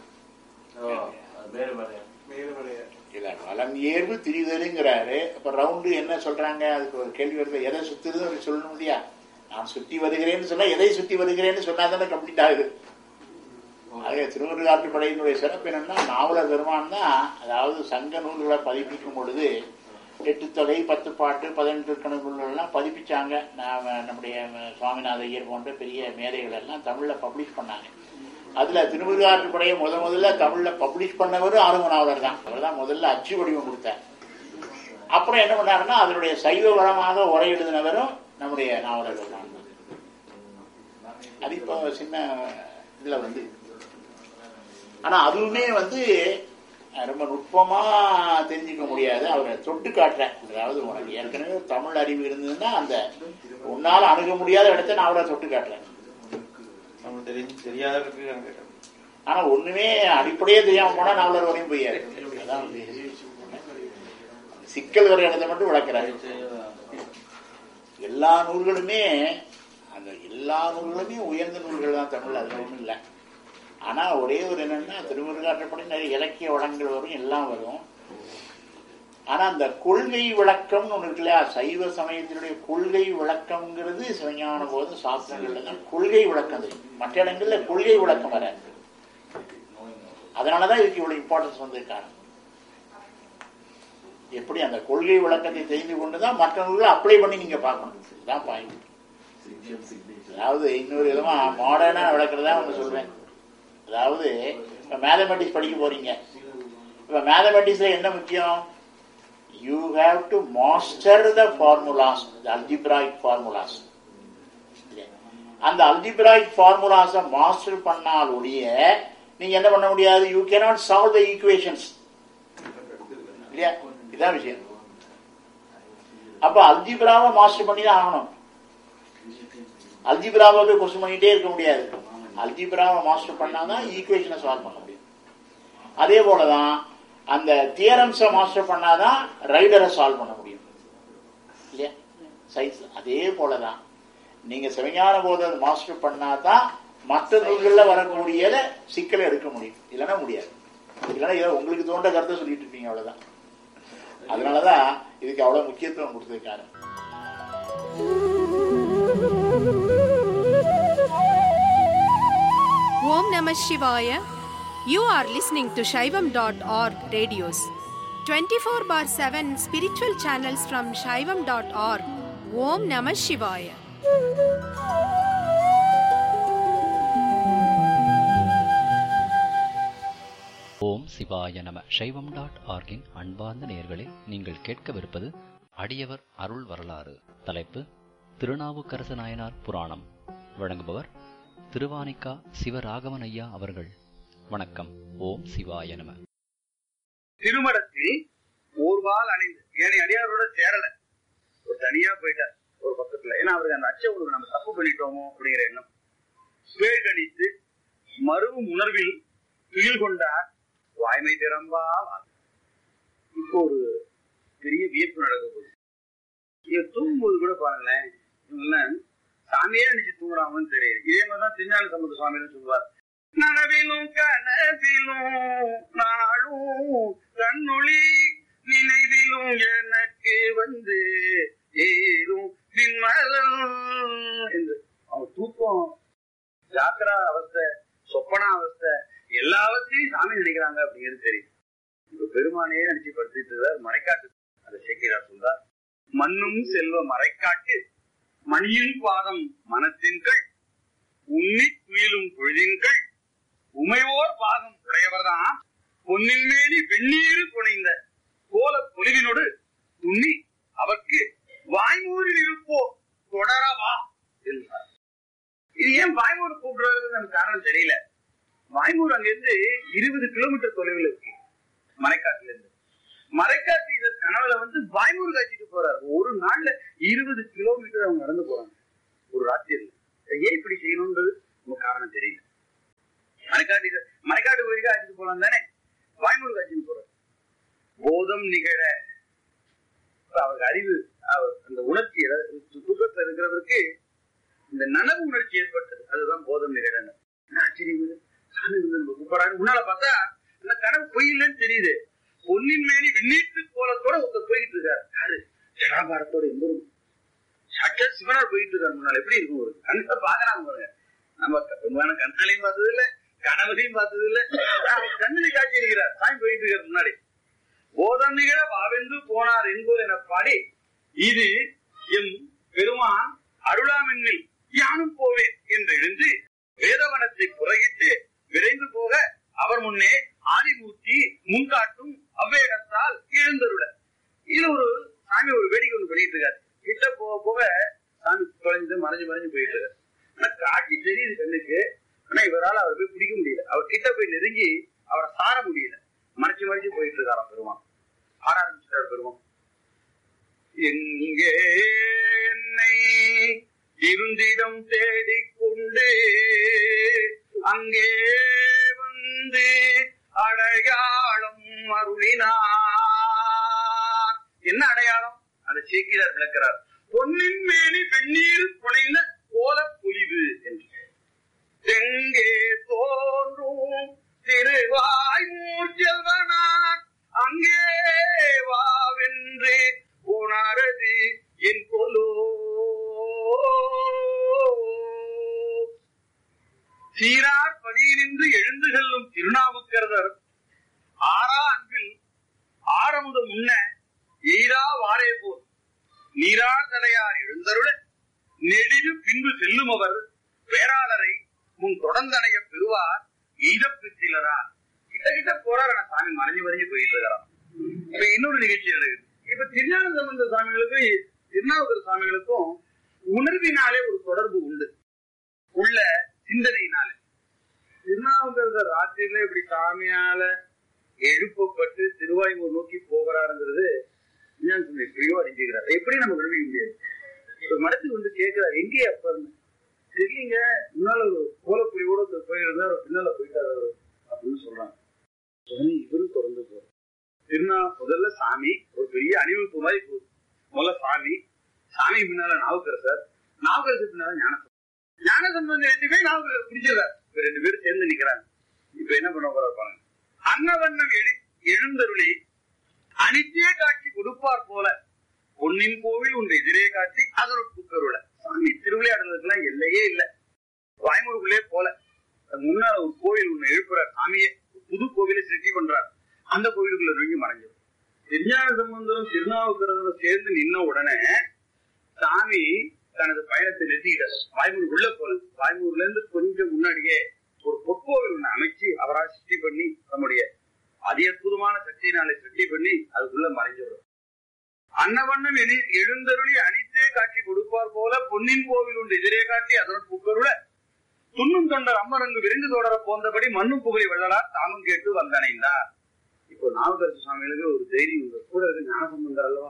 இல்ல வலம் ஏர்வு திரிதலுங்கிறாரு அப்ப ரவுண்டு என்ன சொல்றாங்க அதுக்கு ஒரு கேள்வி வருது எதை சுத்துறது அவர் சொல்லணும் இல்லையா நான் சுத்தி வருகிறேன்னு சொன்னா எதை சுத்தி வருகிறேன்னு சொன்னா தானே கம்ப்ளீட் ஆகுது ஆக திருவருளாற்றுப்படையினுடைய சிறப்பு என்னன்னா நாவலர் பெருமான் தான் அதாவது சங்க நூல்களை பதிப்பிக்கும் பொழுது எட்டு தொகை பத்து பாட்டு பதினெட்டு கணக்குலாம் பதிப்பிச்சாங்க நாம நம்முடைய சுவாமிநாத ஐயர் போன்ற பெரிய மேதைகள் எல்லாம் தமிழ்ல பப்ளிஷ் பண்ணாங்க அதுல திருமுருகாற்றுப்படையை முத முதல்ல தமிழ்ல பப்ளிஷ் பண்ணவரும் ஆறும நாவலர் தான் அவர் தான் முதல்ல அச்சு வடிவம் கொடுத்தார் அப்புறம் என்ன பண்ணாருன்னா அதனுடைய சைவ வளமாக உரை எழுதினவரும் நம்முடைய நாவலர்கள் தான் அது இப்போ சின்ன இதுல வந்து ஆனா அதுவுமே வந்து அஹ், ரொம்ப நுட்பமா தெரிஞ்சுக்க முடியாது அவரை தொட்டு காட்டுறேன் அதாவது உனக்கு ஏற்கனவே ஒரு தமிழ் அறிவு இருந்ததுன்னா அந்த உன்னால அணுக முடியாத இடத்த நான் அவரை தொட்டு காட்டுறேன் நமக்கு தெரிஞ்சு தெரியாதவருக்கு நான் கேட்டேன் ஆனா ஒண்ணுமே அடிப்படையே தெரியாம போனா நாவலர் வரையும் போயாரு அதான் வந்து சிக்கல் வர இடத்தை மட்டும் விளக்குறாரு எல்லா நூல்களுமே அந்த எல்லா நூல்களுமே உயர்ந்த நூல்கள் தான் தமிழ் அதுல ஒண்ணும் இல்லை ஆனா ஒரே ஒரு என்னன்னா திருமுருகாற்றப்படி நிறைய இலக்கிய வளங்கள் வரும் எல்லாம் வரும் ஆனா அந்த கொள்கை விளக்கம்னு ஒண்ணு இருக்கு இல்லையா சைவ சமயத்தினுடைய கொள்கை விளக்கம்ங்கிறது சிவஞான போது சாஸ்திரங்கள்ல தான் கொள்கை விளக்கம் தெரியும் மற்ற இடங்கள்ல கொள்கை விளக்கம் வராது அதனாலதான் இதுக்கு இவ்வளவு இம்பார்ட்டன்ஸ் வந்திருக்காங்க எப்படி அந்த கொள்கை விளக்கத்தை தெரிந்து கொண்டுதான் மற்ற நூல்களை அப்ளை பண்ணி நீங்க பார்க்கணும் இதுதான் பாயிண்ட் அதாவது இன்னொரு விதமா மாடர்னா விளக்குறதா ஒன்று சொல்றேன் அதாவது இப்ப மேத்தமெட்டிக்ஸ் படிக்க போறீங்க இப்ப மேத்தமெட்டிக்ஸ்ல என்ன முக்கியம் you have to master the formulas algebraic formulas அந்த அல்ஜிப்ராய்க் ஃபார்முலாஸை மாஸ்டர் பண்ணால் ஒழிய நீங்க என்ன பண்ண முடியாது you cannot solve the equations இல்லையா இதான் விஷயம் அப்ப அல்ஜிப்ராவை மாஸ்டர் பண்ணி தான் ஆகணும் அல்ஜிப்ராவை போய் கொஸ்டின் பண்ணிட்டே இருக்க முடியாது அல்ஜிப்ராவை மாஸ்டர் பண்ணாதான் ஈக்குவேஷனை சால்வ் பண்ண முடியும் அதே போலதான் அந்த தியரம்ஸை மாஸ்டர் பண்ணாதான் ரைடரை சால்வ் பண்ண முடியும் இல்லையா சயின்ஸ் அதே போலதான் நீங்க சிவஞான போதை மாஸ்டர் பண்ணாதான் மற்ற நூல்கள்ல வரக்கூடியத சிக்கலை எடுக்க முடியும் இல்லைன்னா முடியாது இல்லைன்னா ஏதோ உங்களுக்கு தோன்ற கருத்தை சொல்லிட்டு இருப்பீங்க அவ்வளவுதான் அதனாலதான் இதுக்கு அவ்வளவு முக்கியத்துவம் கொடுத்திருக்காரு Om Namah Shivaya. You are listening to Shaivam.org radios. 24 bar 7 spiritual channels from Shaivam.org. Om Namah Shivaya. ஓம் சிவாய நம சைவம் டாட் ஆர்கின் அன்பார்ந்த நேயர்களே நீங்கள் கேட்கவிருப்பது அடியவர் அருள் வரலாறு தலைப்பு திருநாவுக்கரசு நாயனார் புராணம் வழங்குபவர் திருவானிக்கா சிவராகவன் ஐயா அவர்கள் வணக்கம் ஓம் சிவாய நம திருமணத்தில் ஊர்வால் அணிந்து ஏனை அடியாரோட சேரல ஒரு தனியா போயிட்டார் ஒரு பக்கத்துல ஏன்னா அவருக்கு அந்த அச்ச உணர்வு நம்ம தப்பு பண்ணிட்டோமோ அப்படிங்கிற எண்ணம் பேர்கணித்து மறுவும் உணர்வில் துயில் கொண்டார் வாய்மை திறம்பா வாக்கு. இப்போ ஒரு பெரிய வியப்பு நடக்க போகுது இவன் தூங்கும்போது கூட பாருங்களேன் இவங்கெல்லாம் சாமியே நினைச்சு தூங்குறாங்கன்னு தெரியுது இதே மாதிரிதான் திருஞான சம்பந்த சுவாமின்னு சொல்லுவார் நனவிலும் கனவிலும் நாளும் கண்ணொளி நினைவிலும் எனக்கு வந்து ஏறும் நின்மலன் என்று அவன் தூக்கம் ஜாக்கிரா அவஸ்தை சொப்பனா அவஸ்தை எல்லாவற்றையும் சாமி நினைக்கிறாங்க அப்படிங்கிறது தெரியும் இப்ப பெருமானே நினைச்சு படுத்திட்டு இருக்கார் மறைக்காட்டு அதை சேக்கிரார் சொல்றார் மண்ணும் செல்வ மறைக்காட்டு மணியின் பாதம் மனத்தின்கள் உன்னி துயிலும் பொழுதின்கள் உமையோர் பாகம் உடையவர்தான் பொன்னின் மேனி வெந்நீரு புனைந்த கோல பொலிவினோடு துண்ணி அவர்க்கு வாய்மூரில் இருப்போம் தொடரவா என்றார் இது ஏன் வாய்மூர் கூப்பிடுறது நமக்கு காரணம் தெரியல வாய்மூர் அங்கிருந்து இருபது கிலோமீட்டர் தொலைவில் இருக்கு மலைக்காட்டுல இருந்து மலைக்காட்டு இதர் கனவுல வந்து வாய்மூர் காட்சிக்கு போறாரு ஒரு நாள்ல இருபது கிலோமீட்டர் அவங்க நடந்து போறாங்க ஒரு ராத்திரில ஏன் இப்படி செய்யணும்ன்றது நமக்கு காரணம் தெரியல மலைக்காட்டு இதழ்- மலைக்காட்டு கோயிலுக்கு அழைச்சிட்டு போலாம் தானே வாய்மூர் காட்சிக்கு போறாரு போதம் நிகழ இப்ப அவருக்கு அறிவு அவர் அந்த உணர்ச்சி அதாவது தூக்கத்துல இருக்கிறவருக்கு இந்த நனவு உணர்ச்சி ஏற்பட்டது அதுதான் போதம் நிகழன என்ன ஆச்சரியம் இது? சாமி வந்து நம்ம கூப்பிடுறாரு முன்னால பார்த்தா இந்த கனவு பொய் இல்லைன்னு தெரியுது பொன்னின் மேனி விண்ணீட்டு கோலத்தோட ஒருத்தர் போயிட்டு இருக்காரு யாரு ஜடாபாரத்தோட எம்பரும் சாட்சா சிவனார் போயிட்டு இருக்காரு முன்னால எப்படி இருக்கும் ஒரு கண்ணை பாக்குறாங்க பாருங்க நம்ம உண்மையான கண்ணாலையும் பார்த்தது இல்ல கனவுலையும் பார்த்தது இல்ல அவர் கண்ணிலே காட்சி இருக்கிறார் சாமி போயிட்டு இருக்காரு முன்னாடி போதம் நிகழ வாவென்று போனார் என்போல் என பாடி இது எம் பெருமான் அருளாமென்னில் யானும் போவேன் என்று எழுந்து வேதவனத்தை புறகிட்டு விரைந்து போக அவர் முன்னே ஆதிமூர்த்தி முன்காட்டும் அவ்வேடத்தால் எழுந்தருள இது ஒரு சாமி ஒரு வேடிக்கை ஒன்று பண்ணிட்டு இருக்காரு கிட்ட போக போக சாமி தொலைஞ்சு மறைஞ்சு மறைஞ்சு போயிட்டு இருக்காரு ஆனா காட்சி தெரியுது கண்ணுக்கு ஆனா இவரால் அவர் போய் பிடிக்க முடியல அவர் கிட்ட போய் நெருங்கி அவரை சார முடியல மறைச்சு மறைச்சு போயிட்டு இருக்காராம் பெருமான் ஆட ஆரம்பிச்சிட்டார் பெருமான் எங்கே என்னை இருந்திடம் தேடிக்கொண்டு அங்கே வந்து அடையாளம் அருளினார் என்ன அடையாளம் அதை சேக்கிரார் விளக்கிறார் பொன்னின் மேனி வெந்நீர் புனைந்த கோல பொலிவு என்று எங்கே தோன்றும் திருவாய்மூர் செல்வனார் அங்கே வாவென்று உணரது என் கொலோ சீரார் பதியினின்று எழுந்து செல்லும் திருநாவுக்கரசர் ஆறா அன்பில் ஆரமுதம் முன்ன எய்ரா வாரே போல் நீரார் தலையார் எழுந்தருள நெடிது பின்பு செல்லும் அவர் பேராளரை முன் தொடர்ந்தனைய பெறுவார் எய்தப்பு சிலரார் கிட்ட கிட்ட போறார் ஆனா சாமி மறைஞ்சு மறைஞ்சு போயிட்டு இருக்கிறார் இப்ப இன்னொரு நிகழ்ச்சி நடக்குது இப்ப திருஞான சம்பந்த சாமிகளுக்கும் திருநாவுக்கர் சாமிகளுக்கும் உணர்வினாலே ஒரு தொடர்பு உண்டு உள்ள சிந்தனையினாலே திருநாவுக்கரசர் ராத்திரியில இப்படி சாமியால எழுப்பப்பட்டு திருவாய்மூர் நோக்கி போகிறாருங்கிறது விஞ்ஞான சுவாமி எப்படியோ அறிஞ்சுக்கிறார் எப்படி நம்ம கண்டுபிடிக்க முடியாது இப்ப மடத்துக்கு வந்து கேட்கிறார் எங்கே அப்ப தெரியலீங்க முன்னால ஒரு கோலப்புலியோட ஒருத்தர் போயிருந்தார் அவர் பின்னால போயிட்டாரு அவரு அப்படின்னு சொல்றாங்க உடனே இவரும் தொடர்ந்து போறார் திருநா முதல்ல சாமி ஒரு பெரிய அணிவகுப்பு மாதிரி போகுது முதல்ல சாமி சாமி பின்னால நாவுக்கரசர் நாவுக்கரசர் பின்னால ஞானசம்பந்தம் ஞானசம்பந்தம் ரெண்டு பேரும் நாவுக்கரசர் பிடிச்சிடறாரு இப்ப ரெண்டு பேரும் சேர்ந்து நிக்கிறாங்க இப்ப என்ன பண்ண போறாரு பாருங்க அன்னவண்ணம் எழு எழுந்தருளி அனித்திய காட்சி கொடுப்பார் போல பொன்னின் கோவில் ஒன்று எதிரே காட்டி அதற்கு கருள சாமி திருவிளையாடுறதுக்கெல்லாம் எல்லையே இல்லை வாய்மூருக்குள்ளே போல அது முன்னால ஒரு கோவில் ஒண்ணு எழுப்புறார் சாமியே ஒரு புது கோவிலை சிருஷ்டி பண்றார் அந்த கோவிலுக்குள்ள நுழைஞ்சு மறைஞ்சிடும் திருஞான சம்பந்தரும் திருநாவுக்கரசரும் சேர்ந்து நின்ன உடனே சாமி தனது பயணத்தை நிறுத்திக்கிட்டார் வாய்மூர் உள்ள போல வாய்மூர்ல இருந்து கொஞ்சம் முன்னாடியே ஒரு பொற்கோவில் ஒண்ணு அமைச்சு அவரால் சிருஷ்டி பண்ணி தம்முடைய அதி அற்புதமான சக்தியினாலே சிருஷ்டி பண்ணி அதுக்குள்ள மறைஞ்சிடும் அன்னவண்ணம் எரி எழுந்தருளி அனித்தே காட்சி கொடுப்பார் போல பொன்னின் கோவில் உண்டு எதிரே காட்டி அதனுடன் புக்கருள துண்ணும் தொண்டர் அம்மரங்கு விரைந்து தொடர போந்தபடி மண்ணும் புகழி வெள்ளலார் தாமும் கேட்டு வந்தனைந்தார் இப்போ நாவுக்கரசு சுவாமிகளுக்கு ஒரு தைரியம் உண்டு கூட இருக்கு ஞானசம்பந்தர் அல்லவா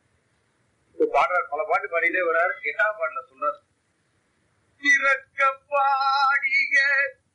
இப்போ பாடுறார் பல பாட்டு பாடிட்டே வர்றாரு எட்டாவது பாட்டுல சொல்றார் திறக்க பாடிய